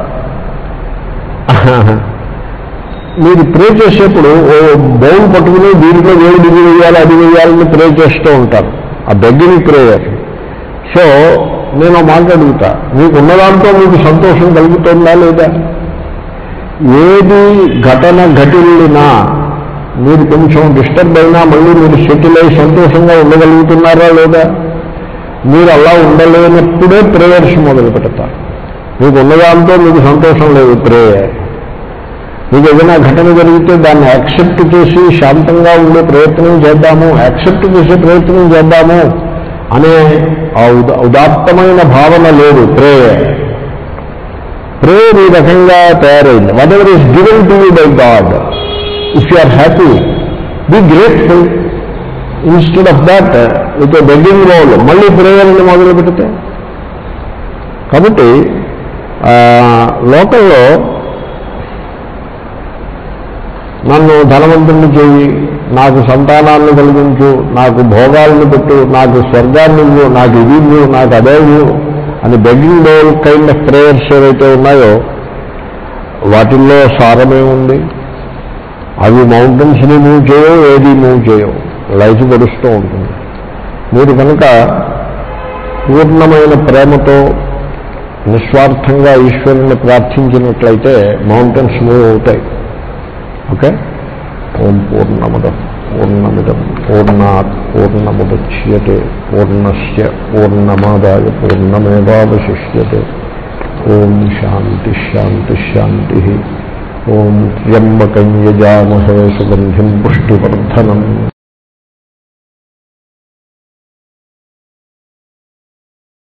మీరు ప్రే చేసేప్పుడు ఓ బౌల్ పట్టుకుని దీంట్లో వేడి ఇది వేయాలి అది వేయాలని ప్రే చేస్తూ ఉంటారు ఆ బెగ్గింగ్ ప్రేయర్ సో నేను ఒక మాట అడుగుతా మీకు ఉన్నదాంతో మీకు సంతోషం కలుగుతుందా లేదా ఏది ఘటన ఘటిల్లినా మీరు కొంచెం డిస్టర్బ్ అయినా మళ్ళీ మీరు సెటిల్ అయి సంతోషంగా ఉండగలుగుతున్నారా లేదా మీరు అలా ఉండలేనప్పుడే ప్రేయర్స్ మొదలు పెడతారు మీకు ఉన్నదాంతో మీకు సంతోషం లేదు ప్రేయర్ మీకు ఏదైనా ఘటన జరిగితే దాన్ని యాక్సెప్ట్ చేసి శాంతంగా ఉండే ప్రయత్నం చేద్దాము యాక్సెప్ట్ చేసే ప్రయత్నం చేద్దాము అనే ఆ ఉద- ఉదాత్తమైన భావన లేదు ప్రేయర్ ప్రేయర్ ఈ రకంగా తయారైంది whatever is given to you by God if you are happy be grateful instead of that with begging role మళ్ళీ ప్రేయర్ని మొదలు పెడితే కాబట్టి ఆ, లోకంలో నన్ను ధనవంతుని చేయి నాకు సంతానాన్ని కలిగించు నాకు భోగాలను పెట్టు నాకు స్వర్గాన్ని ఇవ్వు నాకు ఇది ఇవ్వు నాకు అదే ఇవ్వు అని begging dole kind of prayers ఏవైతే ఉన్నాయో వాటిల్లో సారమే ఉంది అవి మౌంటైన్స్ని మూవ్ చేయవు ఏది మూవ్ చేయవు లైఫ్ గడుస్తూ ఉంటుంది మీరు కనుక పూర్ణమైన ప్రేమతో నిస్వార్థంగా ఈశ్వరుని ప్రార్థించినట్లయితే మౌంటైన్స్ మూవ్ అవుతాయి ఓకే ఓం పూర్ణముద పూర్ణమిదం పూర్ణాత్ పూర్ణముద్యతే పూర్ణస్ పూర్ణమాదాయ పూర్ణమేవాశిష్యతే ఓం శాంతి శాంతి శాంతి ఓం త్ర్యంబకం యజామహే సుగంధిం పుష్టివర్ధనం